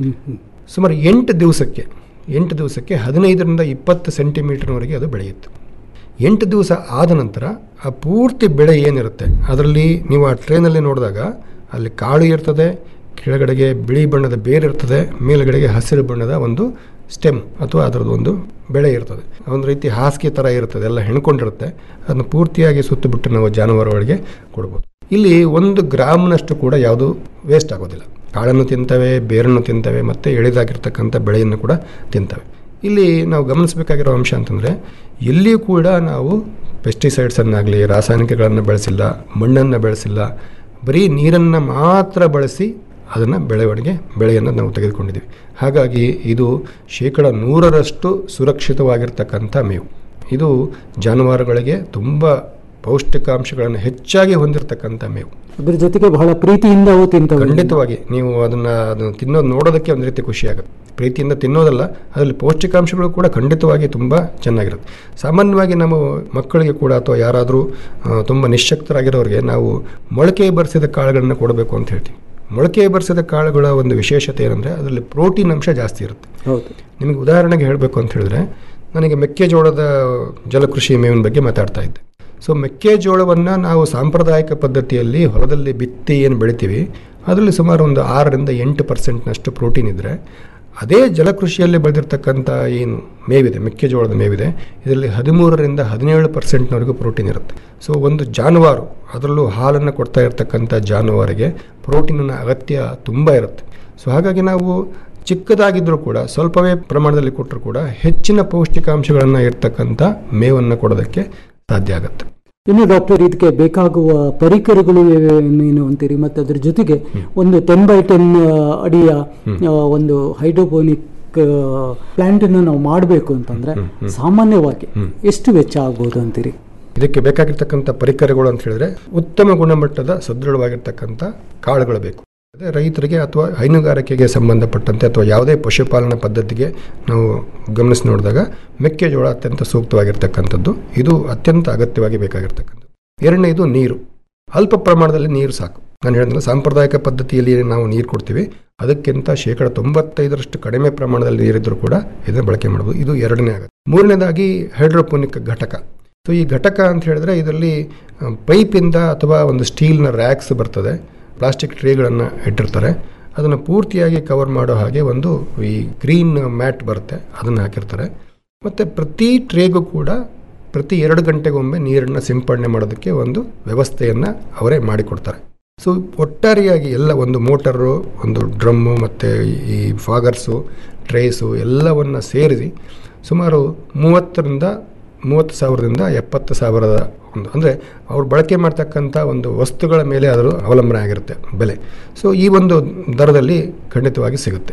ಸುಮಾರು ಎಂಟು ದಿವಸಕ್ಕೆ ಎಂಟು ದಿವಸಕ್ಕೆ ಹದಿನೈದರಿಂದ ಇಪ್ಪತ್ತು ಸೆಂಟಿಮೀಟರ್ವರೆಗೆ ಅದು ಬೆಳೆಯುತ್ತೆ ಎಂಟು ದಿವಸ ಆದ ನಂತರ ಆ ಪೂರ್ತಿ ಬೆಳೆ ಏನಿರುತ್ತೆ ಅದರಲ್ಲಿ ನೀವು ಆ ಟ್ರೇನಲ್ಲಿ ನೋಡಿದಾಗ ಅಲ್ಲಿ ಕಾಳು ಇರ್ತದೆ ಕೆಳಗಡೆಗೆ ಬಿಳಿ ಬಣ್ಣದ ಬೇರೆ ಇರ್ತದೆ ಮೇಲ್ಗಡೆಗೆ ಹಸಿರು ಬಣ್ಣದ ಒಂದು ಸ್ಟೆಮ್ ಅಥವಾ ಅದರದ್ದು ಒಂದು ಬೆಳೆ ಇರ್ತದೆ ಒಂದು ರೀತಿ ಹಾಸಿಗೆ ಥರ ಇರ್ತದೆ ಎಲ್ಲ ಹೆಣ್ಕೊಂಡಿರುತ್ತೆ ಅದನ್ನು ಪೂರ್ತಿಯಾಗಿ ಸುತ್ತು ಬಿಟ್ಟು ನಾವು ಜಾನುವಾರುಗಳಿಗೆ ಕೊಡ್ಬೋದು ಇಲ್ಲಿ ಒಂದು ಗ್ರಾಮ್ನಷ್ಟು ಕೂಡ ಯಾವುದು ವೇಸ್ಟ್ ಆಗೋದಿಲ್ಲ ಕಾಳನ್ನು ತಿಂತವೆ ಬೇರನ್ನು ತಿಂತವೆ ಮತ್ತು ಎಳೆದಾಗಿರ್ತಕ್ಕಂಥ ಬೆಳೆಯನ್ನು ಕೂಡ ತಿಂತವೆ ಇಲ್ಲಿ ನಾವು ಗಮನಿಸಬೇಕಾಗಿರೋ ಅಂಶ ಅಂತಂದರೆ ಎಲ್ಲಿಯೂ ಕೂಡ ನಾವು ಪೆಸ್ಟಿಸೈಡ್ಸನ್ನಾಗಲಿ ರಾಸಾಯನಿಕಗಳನ್ನು ಬೆಳೆಸಿಲ್ಲ ಮಣ್ಣನ್ನು ಬೆಳೆಸಿಲ್ಲ ಬರೀ ನೀರನ್ನು ಮಾತ್ರ ಬಳಸಿ ಅದನ್ನು ಬೆಳವಣಿಗೆ ಬೆಳೆಯನ್ನು ನಾವು ತೆಗೆದುಕೊಂಡಿದ್ದೀವಿ ಹಾಗಾಗಿ ಇದು ಶೇಕಡ ನೂರರಷ್ಟು ಸುರಕ್ಷಿತವಾಗಿರ್ತಕ್ಕಂಥ ಮೇವು ಇದು ಜಾನುವಾರುಗಳಿಗೆ ತುಂಬ ಪೌಷ್ಟಿಕಾಂಶಗಳನ್ನು ಹೆಚ್ಚಾಗಿ ಹೊಂದಿರತಕ್ಕಂಥ ಮೇವು ಅದ್ರ ಜೊತೆಗೆ ಬಹಳ ಪ್ರೀತಿಯಿಂದ ಅವು ತಿಂತವೆ ಖಂಡಿತವಾಗಿ ನೀವು ಅದನ್ನು ಅದನ್ನು ತಿನ್ನೋದು ನೋಡೋದಕ್ಕೆ ಒಂದು ರೀತಿ ಖುಷಿ ಆಗುತ್ತೆ ಪ್ರೀತಿಯಿಂದ ತಿನ್ನೋದಲ್ಲ ಅದರಲ್ಲಿ ಪೌಷ್ಟಿಕಾಂಶಗಳು ಕೂಡ ಖಂಡಿತವಾಗಿ ತುಂಬ ಚೆನ್ನಾಗಿರುತ್ತೆ ಸಾಮಾನ್ಯವಾಗಿ ನಮ್ಮ ಮಕ್ಕಳಿಗೆ ಕೂಡ ಅಥವಾ ಯಾರಾದರೂ ತುಂಬ ನಿಶ್ಶಕ್ತರಾಗಿರೋರಿಗೆ ನಾವು ಮೊಳಕೆ ಬರಿಸಿದ ಕಾಳುಗಳನ್ನು ಕೊಡಬೇಕು ಅಂತ ಹೇಳ್ತೀವಿ ಮೊಳಕೆ ಬರಿಸಿದ ಕಾಳುಗಳ ಒಂದು ವಿಶೇಷತೆ ಏನಂದರೆ ಅದರಲ್ಲಿ ಪ್ರೋಟೀನ್ ಅಂಶ ಜಾಸ್ತಿ ಇರುತ್ತೆ ಹೌದು ನಿಮಗೆ ಉದಾಹರಣೆಗೆ ಹೇಳಬೇಕು ಅಂತ ಹೇಳಿದ್ರೆ ನನಗೆ ಮೆಕ್ಕೆಜೋಳದ ಜಲಕೃಷಿ ಮೇವಿನ ಬಗ್ಗೆ ಮಾತಾಡ್ತಾ ಇದ್ದೆ ಸೊ ಮೆಕ್ಕೆಜೋಳವನ್ನು ನಾವು ಸಾಂಪ್ರದಾಯಿಕ ಪದ್ಧತಿಯಲ್ಲಿ ಹೊಲದಲ್ಲಿ ಬಿತ್ತಿ ಏನು ಬೆಳಿತೀವಿ ಅದರಲ್ಲಿ ಸುಮಾರು ಒಂದು ಆರರಿಂದ ಎಂಟು ಪರ್ಸೆಂಟ್ನಷ್ಟು ಪ್ರೋಟೀನ್ ಇದ್ದರೆ ಅದೇ ಜಲಕೃಷಿಯಲ್ಲಿ ಬೆಳೆದಿರ್ತಕ್ಕಂಥ ಏನು ಮೇವಿದೆ ಮೆಕ್ಕೆಜೋಳದ ಮೇವಿದೆ ಇದರಲ್ಲಿ ಹದಿಮೂರರಿಂದ ಹದಿನೇಳು ಪರ್ಸೆಂಟ್ನವರೆಗೂ ಪ್ರೋಟೀನ್ ಇರುತ್ತೆ ಸೊ ಒಂದು ಜಾನುವಾರು ಅದರಲ್ಲೂ ಹಾಲನ್ನು ಕೊಡ್ತಾ ಇರತಕ್ಕಂಥ ಜಾನುವಾರಿಗೆ ಪ್ರೋಟೀನಿನ ಅಗತ್ಯ ತುಂಬ ಇರುತ್ತೆ ಸೊ ಹಾಗಾಗಿ ನಾವು ಚಿಕ್ಕದಾಗಿದ್ದರೂ ಕೂಡ ಸ್ವಲ್ಪವೇ ಪ್ರಮಾಣದಲ್ಲಿ ಕೊಟ್ಟರು ಕೂಡ ಹೆಚ್ಚಿನ ಪೌಷ್ಟಿಕಾಂಶಗಳನ್ನು ಇರ್ತಕ್ಕಂಥ ಮೇವನ್ನು ಕೊಡೋದಕ್ಕೆ ಸಾಧ್ಯ ಆಗುತ್ತೆ ಇನ್ನು ಡಾಕ್ಟರ್ ಇದಕ್ಕೆ ಬೇಕಾಗುವ ಪರಿಕರಗಳು ಏನು ಅಂತೀರಿ ಮತ್ತು ಅದ್ರ ಜೊತೆಗೆ ಒಂದು ಟೆನ್ ಬೈ ಟೆನ್ ಅಡಿಯ ಆ, ಒಂದು ಹೈಡ್ರೋಪೋನಿಕ್ ಪ್ಲಾಂಟ್ ಅನ್ನು ನಾವು ಮಾಡಬೇಕು ಅಂತಂದ್ರೆ ಸಾಮಾನ್ಯವಾಗಿ ಎಷ್ಟು ವೆಚ್ಚ ಆಗ್ಬೋದು ಅಂತೀರಿ ಇದಕ್ಕೆ ಬೇಕಾಗಿರ್ತಕ್ಕಂಥ ಪರಿಕರಗಳು ಅಂತ ಹೇಳಿದ್ರೆ ಉತ್ತಮ ಗುಣಮಟ್ಟದ ಸದೃಢವಾಗಿರ್ತಕ್ಕಂಥ ಕಾಳುಗಳು ಬೇಕು ಅದೇ ರೈತರಿಗೆ ಅಥವಾ ಹೈನುಗಾರಿಕೆಗೆ ಸಂಬಂಧಪಟ್ಟಂತೆ ಅಥವಾ ಯಾವುದೇ ಪಶುಪಾಲನಾ ಪದ್ಧತಿಗೆ ನಾವು ಗಮನಿಸಿ ನೋಡಿದಾಗ ಮೆಕ್ಕೆಜೋಳ ಅತ್ಯಂತ ಸೂಕ್ತವಾಗಿರ್ತಕ್ಕಂಥದ್ದು ಇದು ಅತ್ಯಂತ ಅಗತ್ಯವಾಗಿ ಬೇಕಾಗಿರ್ತಕ್ಕಂಥದ್ದು ಎರಡನೇದು ನೀರು ಅಲ್ಪ ಪ್ರಮಾಣದಲ್ಲಿ ನೀರು ಸಾಕು ನಾನು ಹೇಳಿದ್ರೆ ಸಾಂಪ್ರದಾಯಿಕ ಪದ್ಧತಿಯಲ್ಲಿ ಏನ್ ನಾವು ನೀರು ಕೊಡ್ತೀವಿ ಅದಕ್ಕಿಂತ ಶೇಕಡ ತೊಂಬತ್ತೈದರಷ್ಟು ಕಡಿಮೆ ಪ್ರಮಾಣದಲ್ಲಿ ನೀರಿದ್ದರೂ ಕೂಡ ಇದನ್ನು ಬಳಕೆ ಮಾಡ್ಬೋದು ಇದು ಎರಡನೇ ಆಗುತ್ತೆ ಮೂರನೇದಾಗಿ ಹೈಡ್ರೋಪೋನಿಕ್ ಘಟಕ ಸೊ ಈ ಘಟಕ ಅಂತ ಹೇಳಿದ್ರೆ ಇದರಲ್ಲಿ ಆ, ಪೈಪಿಂದ ಅಥವಾ ಒಂದು ಸ್ಟೀಲ್ನ ರ್ಯಾಕ್ಸ್ ಬರ್ತದೆ ಪ್ಲಾಸ್ಟಿಕ್ ಟ್ರೇಗಳನ್ನು ಇಟ್ಟಿರ್ತಾರೆ ಅದನ್ನು ಪೂರ್ತಿಯಾಗಿ ಕವರ್ ಮಾಡೋ ಹಾಗೆ ಒಂದು ಈ ಗ್ರೀನ್ ಮ್ಯಾಟ್ ಬರುತ್ತೆ ಅದನ್ನು ಹಾಕಿರ್ತಾರೆ ಮತ್ತು ಪ್ರತಿ ಟ್ರೇಗೂ ಕೂಡ ಪ್ರತಿ ಎರಡು ಗಂಟೆಗೊಮ್ಮೆ ನೀರನ್ನು ಸಿಂಪಡಣೆ ಮಾಡೋದಕ್ಕೆ ಒಂದು ವ್ಯವಸ್ಥೆಯನ್ನು ಅವರೇ ಮಾಡಿಕೊಡ್ತಾರೆ ಸೊ ಒಟ್ಟಾರೆಯಾಗಿ ಎಲ್ಲ ಒಂದು ಮೋಟರು ಒಂದು ಡ್ರಮ್ಮು ಮತ್ತು ಈ ಫಾಗರ್ಸು ಟ್ರೇಸು ಎಲ್ಲವನ್ನು ಸೇರಿಸಿ ಸುಮಾರು ಮೂವತ್ತರಿಂದ ಮೂವತ್ತು ಸಾವಿರದಿಂದ ಎಪ್ಪತ್ತು ಸಾವಿರದ ಒಂದು ಅಂದರೆ ಅವ್ರು ಬಳಕೆ ಮಾಡ್ತಕ್ಕಂಥ ಒಂದು ವಸ್ತುಗಳ ಮೇಲೆ ಅದರ ಅವಲಂಬನೆ ಆಗಿರುತ್ತೆ ಬೆಲೆ ಸೊ ಈ ಒಂದು ದರದಲ್ಲಿ ಖಂಡಿತವಾಗಿ ಸಿಗುತ್ತೆ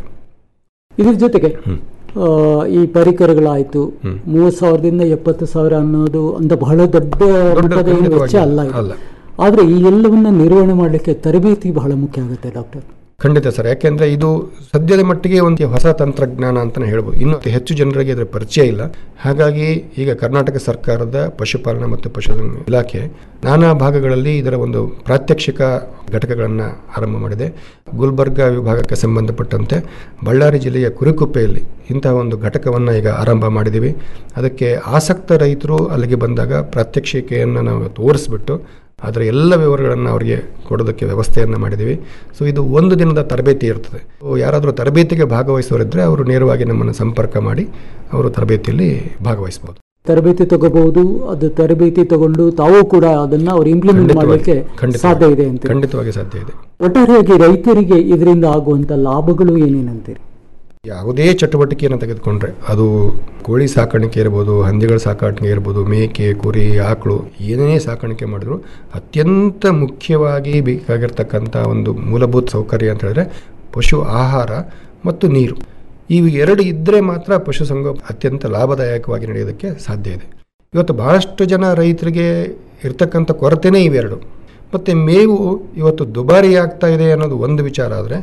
ಇದ್ರ ಜೊತೆಗೆ ಆ, ಈ ಪರಿಕರಗಳಾಯ್ತು ಮೂವತ್ತು ಸಾವಿರದಿಂದ ಎಪ್ಪತ್ತು ಸಾವಿರ ಅನ್ನೋದು ಅಂತ ಬಹಳ ದೊಡ್ಡ ಮಟ್ಟದ ಏನು ವೆಚ್ಚ ಅಲ್ಲ ಇದು. ಅಲ್ಲ. ಆದ್ರೆ ಈ ಎಲ್ಲವನ್ನ ನಿರ್ವಹಣೆ ಮಾಡಲಿಕ್ಕೆ ತರಬೇತಿ ಬಹಳ ಮುಖ್ಯ ಆಗುತ್ತೆ ಡಾಕ್ಟರ್ ಖಂಡಿತ ಸರ್ ಯಾಕೆಂದರೆ ಇದು ಸದ್ಯದ ಮಟ್ಟಿಗೆ ಒಂದು ಹೊಸ ತಂತ್ರಜ್ಞಾನ ಅಂತಲೇ ಹೇಳ್ಬೋದು ಇನ್ನೂ ಅತಿ ಹೆಚ್ಚು ಜನರಿಗೆ ಇದರ ಪರಿಚಯ ಇಲ್ಲ ಹಾಗಾಗಿ ಈಗ ಕರ್ನಾಟಕ ಸರ್ಕಾರದ ಪಶುಪಾಲನಾ ಮತ್ತು ಪಶುಧನ ಇಲಾಖೆ ನಾನಾ ಭಾಗಗಳಲ್ಲಿ ಇದರ ಒಂದು ಪ್ರಾತ್ಯಕ್ಷಿಕ ಘಟಕಗಳನ್ನು ಆರಂಭ ಮಾಡಿದೆ ಗುಲ್ಬರ್ಗಾ ವಿಭಾಗಕ್ಕೆ ಸಂಬಂಧಪಟ್ಟಂತೆ ಬಳ್ಳಾರಿ ಜಿಲ್ಲೆಯ ಕುರಿಕುಪ್ಪೆಯಲ್ಲಿ ಇಂತಹ ಒಂದು ಘಟಕವನ್ನು ಈಗ ಆರಂಭ ಮಾಡಿದ್ದೀವಿ ಅದಕ್ಕೆ ಆಸಕ್ತ ರೈತರು ಅಲ್ಲಿಗೆ ಬಂದಾಗ ಪ್ರಾತ್ಯಕ್ಷಿಕೆಯನ್ನು ನಾವು ತೋರಿಸ್ಬಿಟ್ಟು ಅದರ ಎಲ್ಲ ವಿವರಗಳನ್ನು ಅವರಿಗೆ ಕೊಡೋದಕ್ಕೆ ವ್ಯವಸ್ಥೆಯನ್ನು ಮಾಡಿದ್ದೀವಿ ಸೊ ಇದು ಒಂದು ದಿನದ ತರಬೇತಿ ಇರ್ತದೆ ಸೊ ಯಾರಾದರೂ ತರಬೇತಿಗೆ ಭಾಗವಹಿಸೋರಿದ್ದರೆ ಅವರು ನೇರವಾಗಿ ನಮ್ಮನ್ನು ಸಂಪರ್ಕ ಮಾಡಿ ಅವರು ತರಬೇತಿಯಲ್ಲಿ ಭಾಗವಹಿಸ್ಬೋದು ತರಬೇತಿ ತಗೋಬಹುದು ಅದು ತರಬೇತಿ ತಗೊಂಡು ತಾವು ಕೂಡ ಅದನ್ನ ಅವ್ರು ಇಂಪ್ಲಿಮೆಂಟ್ ಮಾಡಲಿಕ್ಕೆ ಖಂಡಿತವಾಗಿ. ಸಾಧ್ಯ ಇದೆ ಅಂತ ಖಂಡಿತವಾಗಿ ಸಾಧ್ಯ ಇದೆ ಒಟ್ಟಾರೆಯಾಗಿ ರೈತರಿಗೆ ಇದರಿಂದ ಆಗುವಂತ ಲಾಭಗಳು ಏನೇನಂತೀರಿ ಯಾವುದೇ ಚಟುವಟಿಕೆಯನ್ನು ತೆಗೆದುಕೊಂಡ್ರೆ ಅದು ಕೋಳಿ ಸಾಕಾಣಿಕೆ ಇರ್ಬೋದು ಹಂದಿಗಳ ಸಾಕಾಣಿಕೆ ಇರ್ಬೋದು ಮೇಕೆ ಕುರಿ ಆಕಳು ಏನೇ ಸಾಕಾಣಿಕೆ ಮಾಡಿದ್ರು ಅತ್ಯಂತ ಮುಖ್ಯವಾಗಿ ಬೇಕಾಗಿರ್ತಕ್ಕಂಥ ಒಂದು ಮೂಲಭೂತ ಸೌಕರ್ಯ ಅಂತ ಹೇಳಿದ್ರೆ ಪಶು ಆಹಾರ ಮತ್ತು ನೀರು ಇವು ಎರಡು ಇದ್ದರೆ ಮಾತ್ರ ಪಶು ಸಂಗೋಪ ಅತ್ಯಂತ ಲಾಭದಾಯಕವಾಗಿ ನಡೆಯೋದಕ್ಕೆ ಸಾಧ್ಯ ಇದೆ ಇವತ್ತು ಬಹಳಷ್ಟು ಜನ ರೈತರಿಗೆ ಇರ್ತಕ್ಕಂಥ ಕೊರತೆನೇ ಇವೆರಡು ಮತ್ತು ಮೇವು ಇವತ್ತು ದುಬಾರಿ ಆಗ್ತಾ ಇದೆ ಅನ್ನೋದು ಒಂದು ವಿಚಾರ ಆದರೆ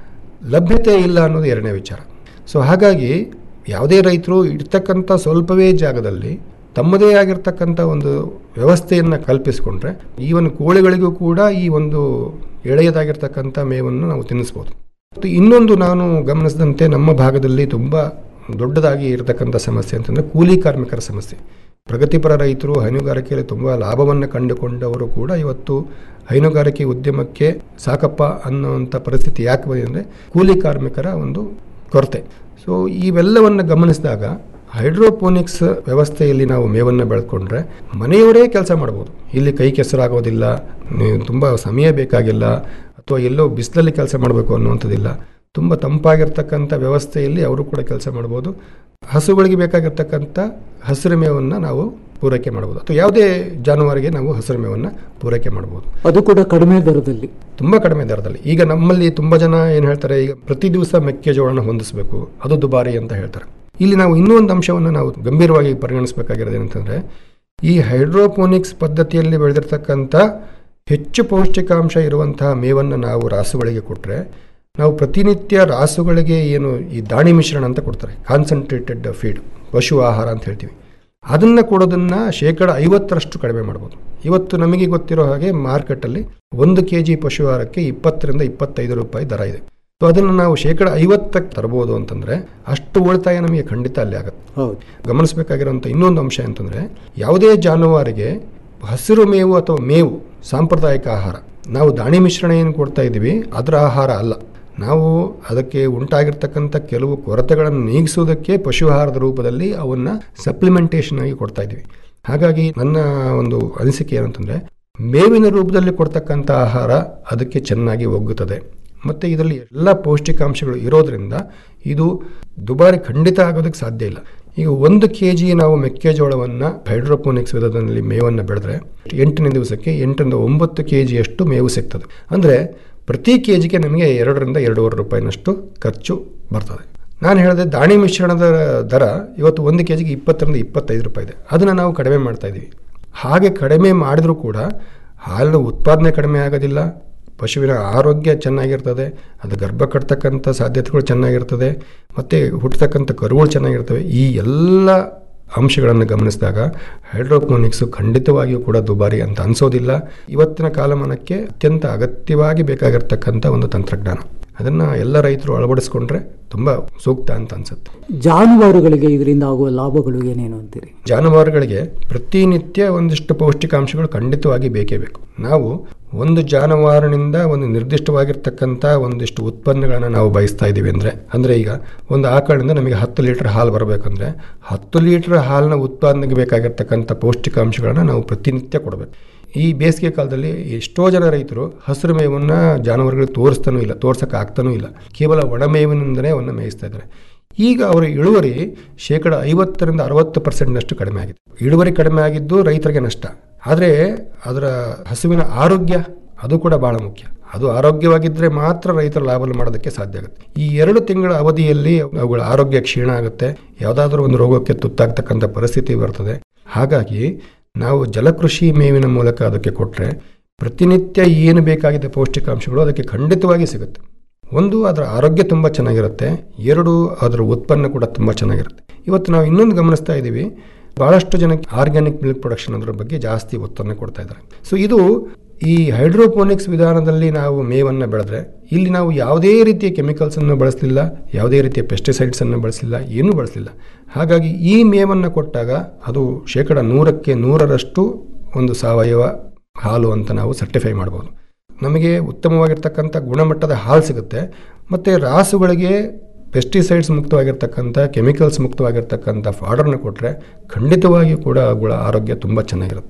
ಲಭ್ಯತೆ ಇಲ್ಲ ಅನ್ನೋದು ಎರಡನೇ ವಿಚಾರ ಸೊ ಹಾಗಾಗಿ ಯಾವುದೇ ರೈತರು ಇರ್ತಕ್ಕಂಥ ಸ್ವಲ್ಪವೇ ಜಾಗದಲ್ಲಿ ತಮ್ಮದೇ ಆಗಿರ್ತಕ್ಕಂಥ ಒಂದು ವ್ಯವಸ್ಥೆಯನ್ನು ಕಲ್ಪಿಸಿಕೊಂಡ್ರೆ ಈವನ್ ಕೋಳಿಗಳಿಗೂ ಕೂಡ ಈ ಒಂದು ಎಳೆಯದಾಗಿರ್ತಕ್ಕಂಥ ಮೇವನ್ನು ನಾವು ತಿನ್ನಿಸ್ಬೋದು ಮತ್ತು ಇನ್ನೊಂದು ನಾನು ಗಮನಿಸಿದಂತೆ ನಮ್ಮ ಭಾಗದಲ್ಲಿ ತುಂಬ ದೊಡ್ಡದಾಗಿ ಇರತಕ್ಕಂಥ ಸಮಸ್ಯೆ ಅಂತಂದರೆ ಕೂಲಿ ಕಾರ್ಮಿಕರ ಸಮಸ್ಯೆ ಪ್ರಗತಿಪರ ರೈತರು ಹೈನುಗಾರಿಕೆಯಲ್ಲಿ ತುಂಬ ಲಾಭವನ್ನು ಕಂಡುಕೊಂಡವರು ಕೂಡ ಇವತ್ತು ಹೈನುಗಾರಿಕೆ ಉದ್ಯಮಕ್ಕೆ ಸಾಕಪ್ಪ ಅನ್ನುವಂಥ ಪರಿಸ್ಥಿತಿ ಯಾಕೆ ಬಂದಿದೆ ಅಂದರೆ ಕೂಲಿ ಕಾರ್ಮಿಕರ ಒಂದು ಕೊರತೆ ಸೊ ಇವೆಲ್ಲವನ್ನು ಗಮನಿಸಿದಾಗ ಹೈಡ್ರೋಪೋನಿಕ್ಸ್ ವ್ಯವಸ್ಥೆಯಲ್ಲಿ ನಾವು ಮೇವನ್ನು ಬೆಳೆದುಕೊಂಡ್ರೆ ಮನೆಯವರೇ ಕೆಲಸ ಮಾಡ್ಬೋದು ಇಲ್ಲಿ ಕೈ ಕೆಸರಾಗೋದಿಲ್ಲ ನೀವು ತುಂಬ ಸಮಯ ಬೇಕಾಗಿಲ್ಲ ಅಥವಾ ಎಲ್ಲೋ ಬಿಸಿಲಲ್ಲಿ ಕೆಲಸ ಮಾಡಬೇಕು ಅನ್ನುವಂಥದ್ದಿಲ್ಲ ತುಂಬ ತಂಪಾಗಿರ್ತಕ್ಕಂಥ ವ್ಯವಸ್ಥೆಯಲ್ಲಿ ಅವರು ಕೂಡ ಕೆಲಸ ಮಾಡ್ಬೋದು ಹಸುಗಳಿಗೆ ಬೇಕಾಗಿರ್ತಕ್ಕಂಥ ಹಸಿರು ಮೇವನ್ನು ನಾವು ಪೂರೈಕೆ ಮಾಡ್ಬೋದು ಅಥವಾ ಯಾವುದೇ ಜಾನುವಾರಿಗೆ ನಾವು ಹಸಿರು ಮೇವನ್ನು ಪೂರೈಕೆ ಮಾಡ್ಬೋದು ಅದು ಕೂಡ ಕಡಿಮೆ ದರದಲ್ಲಿ ತುಂಬ ಕಡಿಮೆ ದರದಲ್ಲಿ ಈಗ ನಮ್ಮಲ್ಲಿ ತುಂಬ ಜನ ಏನು ಹೇಳ್ತಾರೆ ಈಗ ಪ್ರತಿ ದಿವಸ ಮೆಕ್ಕೆಜೋಳನ ಹೊಂದಿಸಬೇಕು ಅದು ದುಬಾರಿ ಅಂತ ಹೇಳ್ತಾರೆ ಇಲ್ಲಿ ನಾವು ಇನ್ನೂ ಒಂದು ಅಂಶವನ್ನು ನಾವು ಗಂಭೀರವಾಗಿ ಪರಿಗಣಿಸಬೇಕಾಗಿರೋದು ಏನಂತಂದರೆ ಈ ಹೈಡ್ರೋಪೋನಿಕ್ಸ್ ಪದ್ಧತಿಯಲ್ಲಿ ಬೆಳೆದಿರ್ತಕ್ಕಂಥ ಹೆಚ್ಚು ಪೌಷ್ಟಿಕಾಂಶ ಇರುವಂತಹ ಮೇವನ್ನು ನಾವು ರಾಸುಗಳಿಗೆ ಕೊಟ್ಟರೆ ನಾವು ಪ್ರತಿನಿತ್ಯ ರಾಸುಗಳಿಗೆ ಏನು ಈ ದಾಣಿ ಮಿಶ್ರಣ ಅಂತ ಕೊಡ್ತಾರೆ ಕಾನ್ಸಂಟ್ರೇಟೆಡ್ ಫೀಡ್ ಪಶು ಆಹಾರ ಅಂತ ಹೇಳ್ತೀವಿ ಅದನ್ನು ಕೊಡೋದನ್ನು ಶೇಕಡ ಐವತ್ತರಷ್ಟು ಕಡಿಮೆ ಮಾಡ್ಬೋದು ಇವತ್ತು ನಮಗೆ ಗೊತ್ತಿರೋ ಹಾಗೆ ಮಾರ್ಕೆಟಲ್ಲಿ ಒಂದು ಕೆ ಜಿ ಪಶು ಆಹಾರಕ್ಕೆ ಇಪ್ಪತ್ತರಿಂದ ಇಪ್ಪತ್ತೈದು ರೂಪಾಯಿ ದರ ಇದೆ ಸೊ ಅದನ್ನು ನಾವು ಶೇಕಡ ಐವತ್ತಕ್ಕೆ ತರಬಹುದು ಅಂತಂದರೆ ಅಷ್ಟು ಉಳಿತಾಯ ನಮಗೆ ಖಂಡಿತ ಅಲ್ಲಿ ಆಗುತ್ತೆ ಹೌದು ಗಮನಿಸಬೇಕಾಗಿರೋಂಥ ಇನ್ನೊಂದು ಅಂಶ ಅಂತಂದರೆ ಯಾವುದೇ ಜಾನುವಾರಿಗೆ ಹಸಿರು ಮೇವು ಅಥವಾ ಮೇವು ಸಾಂಪ್ರದಾಯಿಕ ಆಹಾರ ನಾವು ದಾಣಿ ಮಿಶ್ರಣ ಏನು ಕೊಡ್ತಾ ಇದ್ದೀವಿ ಅದರ ಆಹಾರ ಅಲ್ಲ ನಾವು ಅದಕ್ಕೆ ಉಂಟಾಗಿರ್ತಕ್ಕಂಥ ಕೆಲವು ಕೊರತೆಗಳನ್ನು ನೀಗಿಸೋದಕ್ಕೆ ಪಶು ಆಹಾರದ ರೂಪದಲ್ಲಿ ಅವನ್ನ ಸಪ್ಲಿಮೆಂಟೇಷನ್ ಆಗಿ ಕೊಡ್ತಾ ಇದ್ದೀವಿ ಹಾಗಾಗಿ ನನ್ನ ಒಂದು ಅನಿಸಿಕೆ ಏನಂತಂದರೆ ಮೇವಿನ ರೂಪದಲ್ಲಿ ಕೊಡ್ತಕ್ಕಂಥ ಆಹಾರ ಅದಕ್ಕೆ ಚೆನ್ನಾಗಿ ಒಗ್ಗುತ್ತದೆ ಮತ್ತು ಇದರಲ್ಲಿ ಎಲ್ಲ ಪೌಷ್ಟಿಕಾಂಶಗಳು ಇರೋದ್ರಿಂದ ಇದು ದುಬಾರಿ ಖಂಡಿತ ಆಗೋದಕ್ಕೆ ಸಾಧ್ಯ ಇಲ್ಲ ಈಗ ಒಂದು ಕೆ ಜಿ ನಾವು ಮೆಕ್ಕೆಜೋಳವನ್ನು ಹೈಡ್ರೋಪೋನಿಕ್ಸ್ ವಿಧದಲ್ಲಿ ಮೇವನ್ನು ಬೆಳೆದ್ರೆ ಎಂಟನೇ ದಿವಸಕ್ಕೆ ಎಂಟರಿಂದ ಒಂಬತ್ತು ಕೆ ಜಿಯಷ್ಟು ಮೇವು ಸಿಗ್ತದೆ ಅಂದರೆ ಪ್ರತಿ ಕೆ ಜಿಗೆ ನಮಗೆ ಎರಡರಿಂದ ಎರಡೂವರೆ ರೂಪಾಯಿನಷ್ಟು ಖರ್ಚು ಬರ್ತದೆ ನಾನು ಹೇಳಿದೆ ದಾಣಿ ಮಿಶ್ರಣದ ದರ ಇವತ್ತು ಒಂದು ಕೆ ಜಿಗೆ ಇಪ್ಪತ್ತರಿಂದ ಇಪ್ಪತ್ತೈದು ರೂಪಾಯಿ ಇದೆ ಅದನ್ನು ನಾವು ಕಡಿಮೆ ಮಾಡ್ತಾ ಇದ್ದೀವಿ ಹಾಗೆ ಕಡಿಮೆ ಮಾಡಿದರೂ ಕೂಡ ಹಾಲಿನ ಉತ್ಪಾದನೆ ಕಡಿಮೆ ಆಗೋದಿಲ್ಲ ಪಶುವಿನ ಆರೋಗ್ಯ ಚೆನ್ನಾಗಿರ್ತದೆ ಅದು ಗರ್ಭ ಕಟ್ತಕ್ಕಂಥ ಸಾಧ್ಯತೆಗಳು ಚೆನ್ನಾಗಿರ್ತದೆ ಮತ್ತು ಹುಟ್ಟತಕ್ಕಂಥ ಕರುಗಳು ಚೆನ್ನಾಗಿರ್ತವೆ ಈ ಎಲ್ಲ ಅಂಶಗಳನ್ನು ಗಮನಿಸಿದಾಗ ಹೈಡ್ರೋಪೋನಿಕ್ಸು ಖಂಡಿತವಾಗಿಯೂ ಕೂಡ ದುಬಾರಿ ಅಂತ ಅನಿಸೋದಿಲ್ಲ ಇವತ್ತಿನ ಕಾಲಮಾನಕ್ಕೆ ಅತ್ಯಂತ ಅಗತ್ಯವಾಗಿ ಬೇಕಾಗಿರ್ತಕ್ಕಂಥ ಒಂದು ತಂತ್ರಜ್ಞಾನ ಅದನ್ನು ಎಲ್ಲ ರೈತರು ಅಳವಡಿಸ್ಕೊಂಡ್ರೆ ತುಂಬ ಸೂಕ್ತ ಅಂತ ಅನಿಸುತ್ತೆ ಜಾನುವಾರುಗಳಿಗೆ ಇದರಿಂದ ಆಗುವ ಲಾಭಗಳು ಏನೇನು ಅಂತೀರಿ ಜಾನುವಾರುಗಳಿಗೆ ಪ್ರತಿನಿತ್ಯ ಒಂದಿಷ್ಟು ಪೌಷ್ಟಿಕಾಂಶಗಳು ಖಂಡಿತವಾಗಿ ಬೇಕೇ ಬೇಕು ನಾವು ಒಂದು ಜಾನುವಾರಿನಿಂದ ಒಂದು ನಿರ್ದಿಷ್ಟವಾಗಿರ್ತಕ್ಕಂಥ ಒಂದಿಷ್ಟು ಉತ್ಪನ್ನಗಳನ್ನು ನಾವು ಬಯಸ್ತಾ ಇದ್ದೀವಿ ಅಂದರೆ ಅಂದರೆ ಈಗ ಒಂದು ಆಕಳಿಂದ ನಮಗೆ ಹತ್ತು ಲೀಟರ್ ಹಾಲು ಬರಬೇಕಂದ್ರೆ ಹತ್ತು ಲೀಟರ್ ಹಾಲಿನ ಉತ್ಪಾದನೆಗೆ ಬೇಕಾಗಿರ್ತಕ್ಕಂಥ ಪೌಷ್ಟಿಕಾಂಶಗಳನ್ನು ನಾವು ಪ್ರತಿನಿತ್ಯ ಕೊಡಬೇಕು ಈ ಬೇಸಿಗೆ ಕಾಲದಲ್ಲಿ ಎಷ್ಟೋ ಜನ ರೈತರು ಹಸಿರು ಮೇವನ್ನು ಜಾನುವಾರುಗಳಿಗೆ ತೋರಿಸ್ತಾನೂ ಇಲ್ಲ ತೋರ್ಸಕ್ಕೆ ಆಗ್ತಾನೂ ಇಲ್ಲ ಕೇವಲ ಒಣಮೇವಿನಿಂದಲೇ ಅವನ್ನು ಮೇಯಿಸ್ತಾ ಇದ್ದಾರೆ ಈಗ ಅವರ ಇಳುವರಿ ಶೇಕಡ ಐವತ್ತರಿಂದ ಅರವತ್ತು ಪರ್ಸೆಂಟ್ನಷ್ಟು ಕಡಿಮೆ ಆಗಿದೆ ಇಳುವರಿ ಕಡಿಮೆ ಆಗಿದ್ದು ರೈತರಿಗೆ ನಷ್ಟ ಆದರೆ ಅದರ ಹಸುವಿನ ಆರೋಗ್ಯ ಅದು ಕೂಡ ಬಹಳ ಮುಖ್ಯ ಅದು ಆರೋಗ್ಯವಾಗಿದ್ದರೆ ಮಾತ್ರ ರೈತರ ಲಾಭ ಮಾಡೋದಕ್ಕೆ ಸಾಧ್ಯ ಆಗುತ್ತೆ ಈ ಎರಡು ತಿಂಗಳ ಅವಧಿಯಲ್ಲಿ ಅವುಗಳ ಆರೋಗ್ಯ ಕ್ಷೀಣ ಆಗುತ್ತೆ ಯಾವುದಾದ್ರೂ ಒಂದು ರೋಗಕ್ಕೆ ತುತ್ತಾಗ್ತಕ್ಕಂಥ ಪರಿಸ್ಥಿತಿ ಬರ್ತದೆ ಹಾಗಾಗಿ ನಾವು ಜಲಕೃಷಿ ಮೇವಿನ ಮೂಲಕ ಅದಕ್ಕೆ ಕೊಟ್ಟರೆ ಪ್ರತಿನಿತ್ಯ ಏನು ಬೇಕಾಗಿದೆ ಪೌಷ್ಟಿಕಾಂಶಗಳು ಅದಕ್ಕೆ ಖಂಡಿತವಾಗಿ ಸಿಗುತ್ತೆ ಒಂದು ಅದರ ಆರೋಗ್ಯ ತುಂಬ ಚೆನ್ನಾಗಿರುತ್ತೆ ಎರಡು ಅದರ ಉತ್ಪನ್ನ ಕೂಡ ತುಂಬ ಚೆನ್ನಾಗಿರುತ್ತೆ ಇವತ್ತು ನಾವು ಇನ್ನೊಂದು ಗಮನಿಸ್ತಾ ಇದ್ದೀವಿ ಭಾಳಷ್ಟು ಜನಕ್ಕೆ ಆರ್ಗ್ಯಾನಿಕ್ ಮಿಲ್ಕ್ ಪ್ರೊಡಕ್ಷನ್ ಅದರ ಬಗ್ಗೆ ಜಾಸ್ತಿ ಒತ್ತನ್ನು ಕೊಡ್ತಾ ಇದ್ದಾರೆ ಸೊ ಇದು ಈ ಹೈಡ್ರೋಪೋನಿಕ್ಸ್ ವಿಧಾನದಲ್ಲಿ ನಾವು ಮೇವನ್ನು ಬೆಳೆದ್ರೆ ಇಲ್ಲಿ ನಾವು ಯಾವುದೇ ರೀತಿಯ ಕೆಮಿಕಲ್ಸನ್ನು ಬಳಸಲಿಲ್ಲ ಯಾವುದೇ ರೀತಿಯ ಪೆಸ್ಟಿಸೈಡ್ಸನ್ನು ಬಳಸಲಿಲ್ಲ ಏನೂ ಬಳಸಲಿಲ್ಲ ಹಾಗಾಗಿ ಈ ಮೇವನ್ನು ಕೊಟ್ಟಾಗ ಅದು ಶೇಕಡ ನೂರಕ್ಕೆ ನೂರರಷ್ಟು ಒಂದು ಸಾವಯವ ಹಾಲು ಅಂತ ನಾವು ಸರ್ಟಿಫೈ ಮಾಡ್ಬೋದು ನಮಗೆ ಉತ್ತಮವಾಗಿರ್ತಕ್ಕಂಥ ಗುಣಮಟ್ಟದ ಹಾಲು ಸಿಗುತ್ತೆ ಮತ್ತು ರಾಸುಗಳಿಗೆ ಪೆಸ್ಟಿಸೈಡ್ಸ್ ಮುಕ್ತವಾಗಿರ್ತಕ್ಕಂಥ ಕೆಮಿಕಲ್ಸ್ ಮುಕ್ತವಾಗಿರ್ತಕ್ಕಂಥ ಫಾಡರ್ನ ಕೊಟ್ಟರೆ ಖಂಡಿತವಾಗಿಯೂ ಕೂಡ ಅವುಗಳ ಆರೋಗ್ಯ ತುಂಬ ಚೆನ್ನಾಗಿರುತ್ತೆ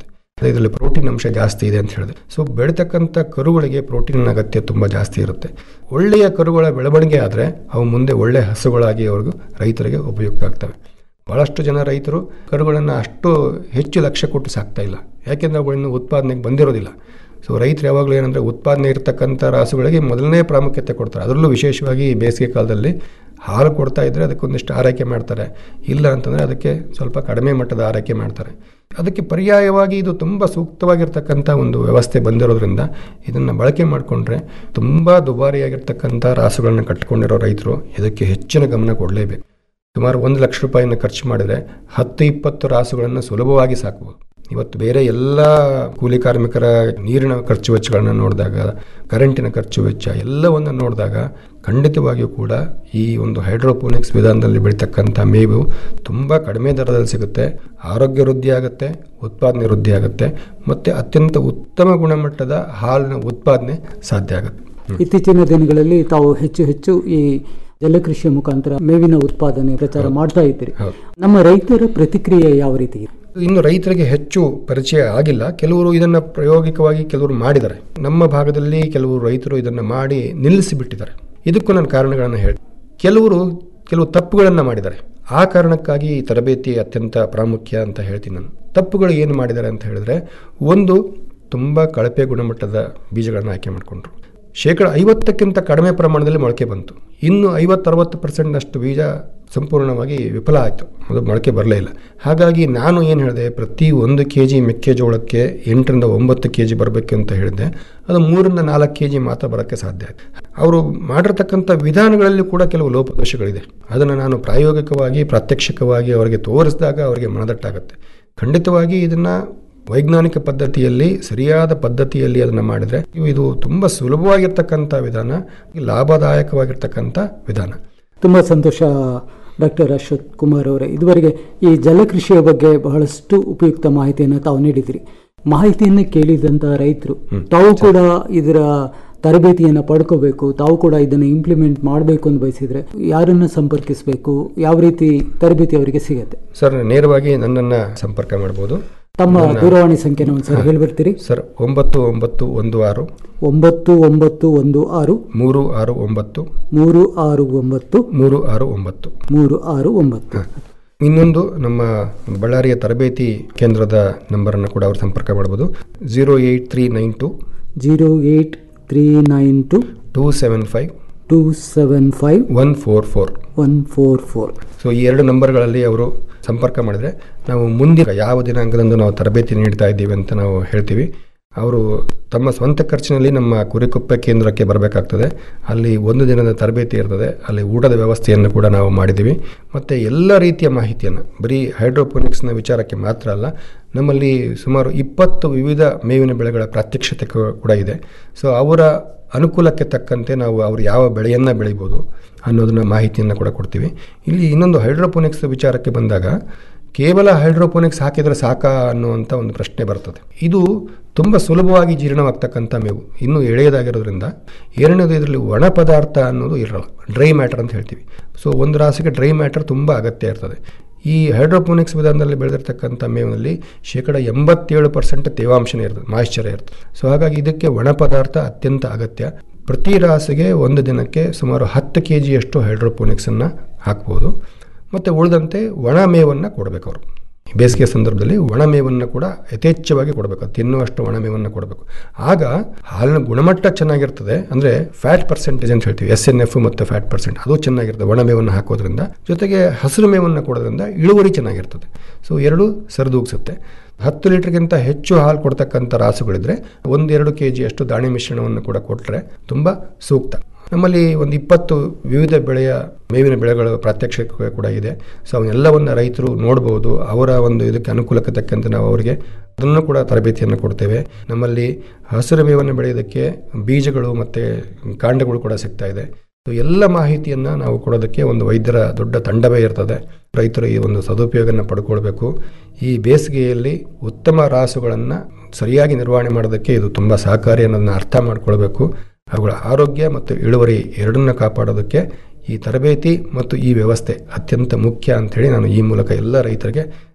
ಇದರಲ್ಲಿ ಪ್ರೋಟೀನ್ ಅಂಶ ಜಾಸ್ತಿ ಇದೆ ಅಂತ ಹೇಳಿದೆ ಸೊ ಬೆಳೀತಕ್ಕಂಥ ಕರುಗಳಿಗೆ ಪ್ರೋಟೀನ್ ಅಗತ್ಯ ತುಂಬ ಜಾಸ್ತಿ ಇರುತ್ತೆ ಒಳ್ಳೆಯ ಕರುಗಳ ಬೆಳವಣಿಗೆ ಆದರೆ ಅವು ಮುಂದೆ ಒಳ್ಳೆಯ ಹಸುಗಳಾಗಿ ಅವ್ರಿಗೂ ರೈತರಿಗೆ ಉಪಯುಕ್ತ ಆಗ್ತವೆ ಭಾಳಷ್ಟು ಜನ ರೈತರು ಕರುಗಳನ್ನು ಅಷ್ಟು ಹೆಚ್ಚು ಲಕ್ಷ್ಯ ಕೊಟ್ಟು ಸಾಕ್ತಾ ಇಲ್ಲ ಯಾಕೆಂದರೆ ಅವುಗಳನ್ನು ಉತ್ಪಾದನೆಗೆ ಬಂದಿರೋದಿಲ್ಲ ಸೊ ರೈತರು ಯಾವಾಗಲೂ ಏನಂದರೆ ಉತ್ಪಾದನೆ ಇರತಕ್ಕಂಥ ರಾಸುಗಳಿಗೆ ಮೊದಲನೇ ಪ್ರಾಮುಖ್ಯತೆ ಕೊಡ್ತಾರೆ ಅದರಲ್ಲೂ ವಿಶೇಷವಾಗಿ ಈ ಬೇಸಿಗೆ ಕಾಲದಲ್ಲಿ ಹಾಲು ಕೊಡ್ತಾ ಇದ್ದರೆ ಅದಕ್ಕೊಂದಿಷ್ಟು ಆರೈಕೆ ಮಾಡ್ತಾರೆ ಇಲ್ಲ ಅಂತಂದರೆ ಅದಕ್ಕೆ ಸ್ವಲ್ಪ ಕಡಿಮೆ ಮಟ್ಟದ ಆರೈಕೆ ಮಾಡ್ತಾರೆ ಅದಕ್ಕೆ ಪರ್ಯಾಯವಾಗಿ ಇದು ತುಂಬ ಸೂಕ್ತವಾಗಿರ್ತಕ್ಕಂಥ ಒಂದು ವ್ಯವಸ್ಥೆ ಬಂದಿರೋದ್ರಿಂದ ಇದನ್ನು ಬಳಕೆ ಮಾಡಿಕೊಂಡ್ರೆ ತುಂಬ ದುಬಾರಿಯಾಗಿರ್ತಕ್ಕಂಥ ರಾಸುಗಳನ್ನು ಕಟ್ಟಿಕೊಂಡಿರೋ ರೈತರು ಇದಕ್ಕೆ ಹೆಚ್ಚಿನ ಗಮನ ಕೊಡಲೇಬೇಕು ಸುಮಾರು ಒಂದು ಲಕ್ಷ ರೂಪಾಯಿನ ಖರ್ಚು ಮಾಡಿದರೆ ಹತ್ತು ಇಪ್ಪತ್ತು ರಾಸುಗಳನ್ನು ಸುಲಭವಾಗಿ ಸಾಕ್ಬೋದು ಇವತ್ತು ಬೇರೆ ಎಲ್ಲ ಕೂಲಿ ಕಾರ್ಮಿಕರ ನೀರಿನ ಖರ್ಚು ವೆಚ್ಚಗಳನ್ನು ನೋಡಿದಾಗ ಕರೆಂಟಿನ ಖರ್ಚು ವೆಚ್ಚ ಎಲ್ಲವನ್ನು ನೋಡಿದಾಗ ಖಂಡಿತವಾಗಿಯೂ ಕೂಡ ಈ ಒಂದು ಹೈಡ್ರೋಪೋನಿಕ್ಸ್ ವಿಧಾನದಲ್ಲಿ ಬೆಳೀತಕ್ಕಂಥ ಮೇವು ತುಂಬ ಕಡಿಮೆ ದರದಲ್ಲಿ ಸಿಗುತ್ತೆ ಆರೋಗ್ಯ ವೃದ್ಧಿ ಆಗುತ್ತೆ ಉತ್ಪಾದನೆ ವೃದ್ಧಿ ಆಗುತ್ತೆ ಮತ್ತು ಅತ್ಯಂತ ಉತ್ತಮ ಗುಣಮಟ್ಟದ ಹಾಲಿನ ಉತ್ಪಾದನೆ ಸಾಧ್ಯ ಆಗುತ್ತೆ ಇತ್ತೀಚಿನ ದಿನಗಳಲ್ಲಿ ತಾವು ಹೆಚ್ಚು ಹೆಚ್ಚು ಈ ಜಲಕೃಷಿಯ ಮುಖಾಂತರ ಮೇವಿನ ಉತ್ಪಾದನೆ ಪ್ರಚಾರ ಮಾಡ್ತಾ ಇದ್ದೀರಿ ನಮ್ಮ ರೈತರ ಪ್ರತಿಕ್ರಿಯೆ ಯಾವ ರೀತಿ ಇದೆ? ಇನ್ನು ರೈತರಿಗೆ ಹೆಚ್ಚು ಪರಿಚಯ ಆಗಿಲ್ಲ ಕೆಲವರು ಇದನ್ನು ಪ್ರಾಯೋಗಿಕವಾಗಿ ಕೆಲವರು ಮಾಡಿದ್ದಾರೆ ನಮ್ಮ ಭಾಗದಲ್ಲಿ ಕೆಲವರು ರೈತರು ಇದನ್ನು ಮಾಡಿ ನಿಲ್ಲಿಸಿ ಬಿಟ್ಟಿದ್ದಾರೆ ಇದಕ್ಕೂ ನಾನು ಕಾರಣಗಳನ್ನು ಹೇಳಿ ಕೆಲವರು ಕೆಲವು ತಪ್ಪುಗಳನ್ನು ಮಾಡಿದ್ದಾರೆ ಆ ಕಾರಣಕ್ಕಾಗಿ ಈ ತರಬೇತಿ ಅತ್ಯಂತ ಪ್ರಾಮುಖ್ಯ ಅಂತ ಹೇಳ್ತೀನಿ ನಾನು ತಪ್ಪುಗಳು ಏನು ಮಾಡಿದ್ದಾರೆ ಅಂತ ಹೇಳಿದ್ರೆ ಒಂದು ತುಂಬ ಕಳಪೆ ಗುಣಮಟ್ಟದ ಬೀಜಗಳನ್ನು ಆಯ್ಕೆ ಮಾಡಿಕೊಂಡ್ರು ಶೇಕಡ ಐವತ್ತಕ್ಕಿಂತ ಕಡಿಮೆ ಪ್ರಮಾಣದಲ್ಲಿ ಮೊಳಕೆ ಬಂತು ಇನ್ನು ಐವತ್ತರವತ್ತು ಪರ್ಸೆಂಟ್ನಷ್ಟು ಬೀಜ ಸಂಪೂರ್ಣವಾಗಿ ವಿಫಲ ಆಯಿತು ಅದು ಮೊಳಕೆ ಬರಲೇ ಇಲ್ಲ ಹಾಗಾಗಿ ನಾನು ಏನು ಹೇಳಿದೆ ಪ್ರತಿ ಒಂದು ಕೆ ಜಿ ಮೆಕ್ಕೆಜೋಳಕ್ಕೆ ಎಂಟರಿಂದ ಒಂಬತ್ತು ಕೆ ಜಿ ಬರಬೇಕು ಅಂತ ಹೇಳಿದೆ ಅದು ಮೂರರಿಂದ ನಾಲ್ಕು ಕೆ ಜಿ ಮಾತ್ರ ಬರೋಕ್ಕೆ ಸಾಧ್ಯ ಆಯಿತು ಅವರು ಮಾಡಿರ್ತಕ್ಕಂಥ ವಿಧಾನಗಳಲ್ಲಿ ಕೂಡ ಕೆಲವು ಲೋಪದೋಷಗಳಿದೆ ಅದನ್ನು ನಾನು ಪ್ರಾಯೋಗಿಕವಾಗಿ ಪ್ರಾತ್ಯಕ್ಷಿಕವಾಗಿ ಅವರಿಗೆ ತೋರಿಸಿದಾಗ ಅವರಿಗೆ ಮನದಟ್ಟಾಗುತ್ತೆ ಖಂಡಿತವಾಗಿ ಇದನ್ನು ವೈಜ್ಞಾನಿಕ ಪದ್ಧತಿಯಲ್ಲಿ ಸರಿಯಾದ ಪದ್ಧತಿಯಲ್ಲಿ ಅದನ್ನು ಮಾಡಿದರೆ ಇದು ತುಂಬ ಸುಲಭವಾಗಿರ್ತಕ್ಕಂಥ ವಿಧಾನ ಲಾಭದಾಯಕವಾಗಿರ್ತಕ್ಕಂಥ ವಿಧಾನ ತುಂಬ ಸಂತೋಷ ಡಾಕ್ಟರ್ ಅಶ್ವಥ್ ಕುಮಾರ್ ಅವರೇ ಇದುವರೆಗೆ ಈ ಜಲಕೃಷಿಯ ಬಗ್ಗೆ ಬಹಳಷ್ಟು ಉಪಯುಕ್ತ ಮಾಹಿತಿಯನ್ನು ತಾವು ನೀಡಿದಿರಿ ಮಾಹಿತಿಯನ್ನು ಕೇಳಿದಂಥ ರೈತರು ತಾವು ಕೂಡ ಇದರ ತರಬೇತಿಯನ್ನು ಪಡ್ಕೋಬೇಕು ತಾವು ಕೂಡ ಇದನ್ನು ಇಂಪ್ಲಿಮೆಂಟ್ ಮಾಡಬೇಕು ಅಂತ ಬಯಸಿದ್ರೆ ಯಾರನ್ನು ಸಂಪರ್ಕಿಸಬೇಕು ಯಾವ ರೀತಿ ತರಬೇತಿ ಅವರಿಗೆ ಸಿಗತ್ತೆ ಸರ್ ನೇರವಾಗಿ ನನ್ನನ್ನು ಸಂಪರ್ಕ ಮಾಡ್ಬೋದು ತಮ್ಮ ನನ್ನ- ದೂರವಾಣಿ ಸಂಖ್ಯೆನ ಒಂದು ಸರ್ ಹಾ. ಹೇಳ್ಬಿಡ್ತೀರಿ ಸರ್ ಒಂಬತ್ತು ಒಂಬತ್ತು ಒಂದು ಆರು ಒಂಬತ್ತು ಒಂಬತ್ತು ಒಂದು ಆರು ಮೂರು ಆರು ಒಂಬತ್ತು ಮೂರು ಆರು ಒಂಬತ್ತು ಮೂರು ಆರು ಒಂಬತ್ತು ಮೂರು ಆರು ಒಂಬತ್ತು ಇನ್ನೊಂದು ನಮ್ಮ ಬಳ್ಳಾರಿಯ ತರಬೇತಿ ಕೇಂದ್ರದ ನಂಬರನ್ನು ಕೂಡ ಅವರು ಸಂಪರ್ಕ ಮಾಡ್ಬೋದು zero eight three nine two zero eight three nine two two seven five two seven five one four four one four four so ಈ ಎರಡು ನಂಬರ್ಗಳಲ್ಲಿ ಅವರು ಸಂಪರ್ಕ ಮಾಡಿದರೆ ನಾವು ಮುಂದಿನ ಯಾವ ದಿನಾಂಕದಂದು ನಾವು ತರಬೇತಿ ನೀಡ್ತಾ ಇದ್ದೀವಿ ಅಂತ ನಾವು ಹೇಳ್ತೀವಿ ಅವರು ತಮ್ಮ ಸ್ವಂತ ಖರ್ಚಿನಲ್ಲಿ ನಮ್ಮ ಕುರಿಕೊಪ್ಪೆ ಕೇಂದ್ರಕ್ಕೆ ಬರಬೇಕಾಗ್ತದೆ ಅಲ್ಲಿ ಒಂದು ದಿನದ ತರಬೇತಿ ಇರ್ತದೆ ಅಲ್ಲಿ ಊಟದ ವ್ಯವಸ್ಥೆಯನ್ನು ಕೂಡ ನಾವು ಮಾಡಿದ್ದೀವಿ ಮತ್ತು ಎಲ್ಲ ರೀತಿಯ ಮಾಹಿತಿಯನ್ನು ಬರೀ ಹೈಡ್ರೋಪೋನಿಕ್ಸ್ನ ವಿಚಾರಕ್ಕೆ ಮಾತ್ರ ಅಲ್ಲ ನಮ್ಮಲ್ಲಿ ಸುಮಾರು ಇಪ್ಪತ್ತು ವಿವಿಧ ಮೇವಿನ ಬೆಳೆಗಳ ಪ್ರಾತ್ಯಕ್ಷತೆ ಕೂ- ಕೂಡ ಇದೆ ಸೊ ಅವರ ಅನುಕೂಲಕ್ಕೆ ತಕ್ಕಂತೆ ನಾವು ಅವರು ಯಾವ ಬೆಳೆಯನ್ನು ಬೆಳಿಬೋದು ಅನ್ನೋದನ್ನ ಮಾಹಿತಿಯನ್ನು ಕೂಡ ಕೊಡ್ತೀವಿ ಇಲ್ಲಿ ಇನ್ನೊಂದು ಹೈಡ್ರೋಪೋನಿಕ್ಸ್ ವಿಚಾರಕ್ಕೆ ಬಂದಾಗ ಕೇವಲ ಹೈಡ್ರೋಪೋನಿಕ್ಸ್ ಹಾಕಿದರೆ ಸಾಕಾ ಅನ್ನುವಂಥ ಒಂದು ಪ್ರಶ್ನೆ ಬರ್ತದೆ ಇದು ತುಂಬ ಸುಲಭವಾಗಿ ಜೀರ್ಣವಾಗ್ತಕ್ಕಂಥ ಮೇವು ಇನ್ನೂ ಎಳೆಯದಾಗಿರೋದ್ರಿಂದ ಎರಡನೇದು ಇದರಲ್ಲಿ ಒಣ ಪದಾರ್ಥ ಅನ್ನೋದು ಇರಲ್ಲ ಡ್ರೈ ಮ್ಯಾಟರ್ ಅಂತ ಹೇಳ್ತೀವಿ ಸೊ ಒಂದು ರಾಸಿಗೆ ಡ್ರೈ ಮ್ಯಾಟರ್ ತುಂಬ ಅಗತ್ಯ ಇರ್ತದೆ ಈ ಹೈಡ್ರೋಪೋನಿಕ್ಸ್ ವಿಧಾನದಲ್ಲಿ ಬೆಳೆದಿರ್ತಕ್ಕಂಥ ಮೇವಿನಲ್ಲಿ ಶೇಕಡ ಎಂಬತ್ತೇಳು ಪರ್ಸೆಂಟ್ ತೇವಾಂಶನೇ ಇರ್ತದೆ ಮಾಯಿಶ್ಚರ ಇರ್ತದೆ ಸೊ ಹಾಗಾಗಿ ಇದಕ್ಕೆ ಒಣ ಪದಾರ್ಥ ಅತ್ಯಂತ ಅಗತ್ಯ ಪ್ರತಿ ರಾಸಿಗೆ ಒಂದು ದಿನಕ್ಕೆ ಸುಮಾರು ಹತ್ತು ಕೆ ಜಿಯಷ್ಟು ಹೈಡ್ರೋಪೋನಿಕ್ಸನ್ನು ಹಾಕ್ಬೋದು ಮತ್ತು ಉಳಿದಂತೆ ಒಣ ಮೇವನ್ನು ಕೊಡಬೇಕು ಅವರು ಬೇಸಿಗೆ ಸಂದರ್ಭದಲ್ಲಿ ಒಣ ಮೇವನ್ನು ಕೂಡ ಯಥೇಚ್ಛವಾಗಿ ಕೊಡಬೇಕು ತಿನ್ನುವಷ್ಟು ಒಣ ಮೇವನ್ನು ಕೊಡಬೇಕು ಆಗ ಹಾಲಿನ ಗುಣಮಟ್ಟ ಚೆನ್ನಾಗಿರ್ತದೆ ಅಂದರೆ ಫ್ಯಾಟ್ ಪರ್ಸೆಂಟೇಜ್ ಅಂತ ಹೇಳ್ತೀವಿ ಎಸ್ ಎನ್ ಎಫ್ ಮತ್ತು ಫ್ಯಾಟ್ ಪರ್ಸೆಂಟ್ ಅದು ಚೆನ್ನಾಗಿರ್ತದೆ ಒಣ ಮೇವನ್ನು ಹಾಕೋದ್ರಿಂದ ಜೊತೆಗೆ ಹಸಿರು ಮೇವನ್ನು ಕೊಡೋದ್ರಿಂದ ಇಳುವರಿ ಚೆನ್ನಾಗಿರ್ತದೆ ಸೊ ಎರಡು ಸರಿದೂಗಿಸುತ್ತೆ ಹತ್ತು ಲೀಟ್ರ್ಗಿಂತ ಹೆಚ್ಚು ಹಾಲು ಕೊಡ್ತಕ್ಕಂಥ ರಾಸುಗಳಿದ್ರೆ ಒಂದೆರಡು ಕೆ ಜಿಯಷ್ಟು ದಾಣಿ ಮಿಶ್ರಣವನ್ನು ಕೂಡ ಕೊಟ್ಟರೆ ತುಂಬ ಸೂಕ್ತ ನಮ್ಮಲ್ಲಿ ಒಂದು ಇಪ್ಪತ್ತು ವಿವಿಧ ಬೆಳೆಯ ಮೇವಿನ ಬೆಳೆಗಳ ಪ್ರಾತ್ಯಕ್ಷಿಕ ಕೂಡ ಇದೆ ಸೊ ಅವನ್ನೆಲ್ಲವನ್ನು ರೈತರು ನೋಡ್ಬೋದು ಅವರ ಒಂದು ಇದಕ್ಕೆ ಅನುಕೂಲಕ್ಕೆ ತಕ್ಕಂತೆ ನಾವು ಅವರಿಗೆ ಅದನ್ನು ಕೂಡ ತರಬೇತಿಯನ್ನು ಕೊಡ್ತೇವೆ ನಮ್ಮಲ್ಲಿ ಹಸಿರು ಮೇವನ್ನು ಬೆಳೆಯೋದಕ್ಕೆ ಬೀಜಗಳು ಮತ್ತು ಕಾಂಡಗಳು ಕೂಡ ಸಿಗ್ತಾ ಇದೆ ಸೊ ಎಲ್ಲ ಮಾಹಿತಿಯನ್ನು ನಾವು ಕೊಡೋದಕ್ಕೆ ಒಂದು ವೈದ್ಯರ ದೊಡ್ಡ ತಂಡವೇ ಇರ್ತದೆ ರೈತರು ಈ ಒಂದು ಸದುಪಯೋಗನ ಪಡ್ಕೊಳ್ಬೇಕು ಈ ಬೇಸಿಗೆಯಲ್ಲಿ ಉತ್ತಮ ರಾಸುಗಳನ್ನು ಸರಿಯಾಗಿ ನಿರ್ವಹಣೆ ಮಾಡೋದಕ್ಕೆ ಇದು ತುಂಬ ಸಹಕಾರಿ ಅನ್ನೋದನ್ನ ಅರ್ಥ ಮಾಡ್ಕೊಳ್ಬೇಕು ಅವುಗಳ ಆರೋಗ್ಯ ಮತ್ತು ಇಳುವರಿ ಎರಡನ್ನ ಕಾಪಾಡೋದಕ್ಕೆ ಈ ತರಬೇತಿ ಮತ್ತು ಈ ವ್ಯವಸ್ಥೆ ಅತ್ಯಂತ ಮುಖ್ಯ ಅಂಥೇಳಿ ನಾನು ಈ ಮೂಲಕ ಎಲ್ಲ ರೈತರಿಗೆ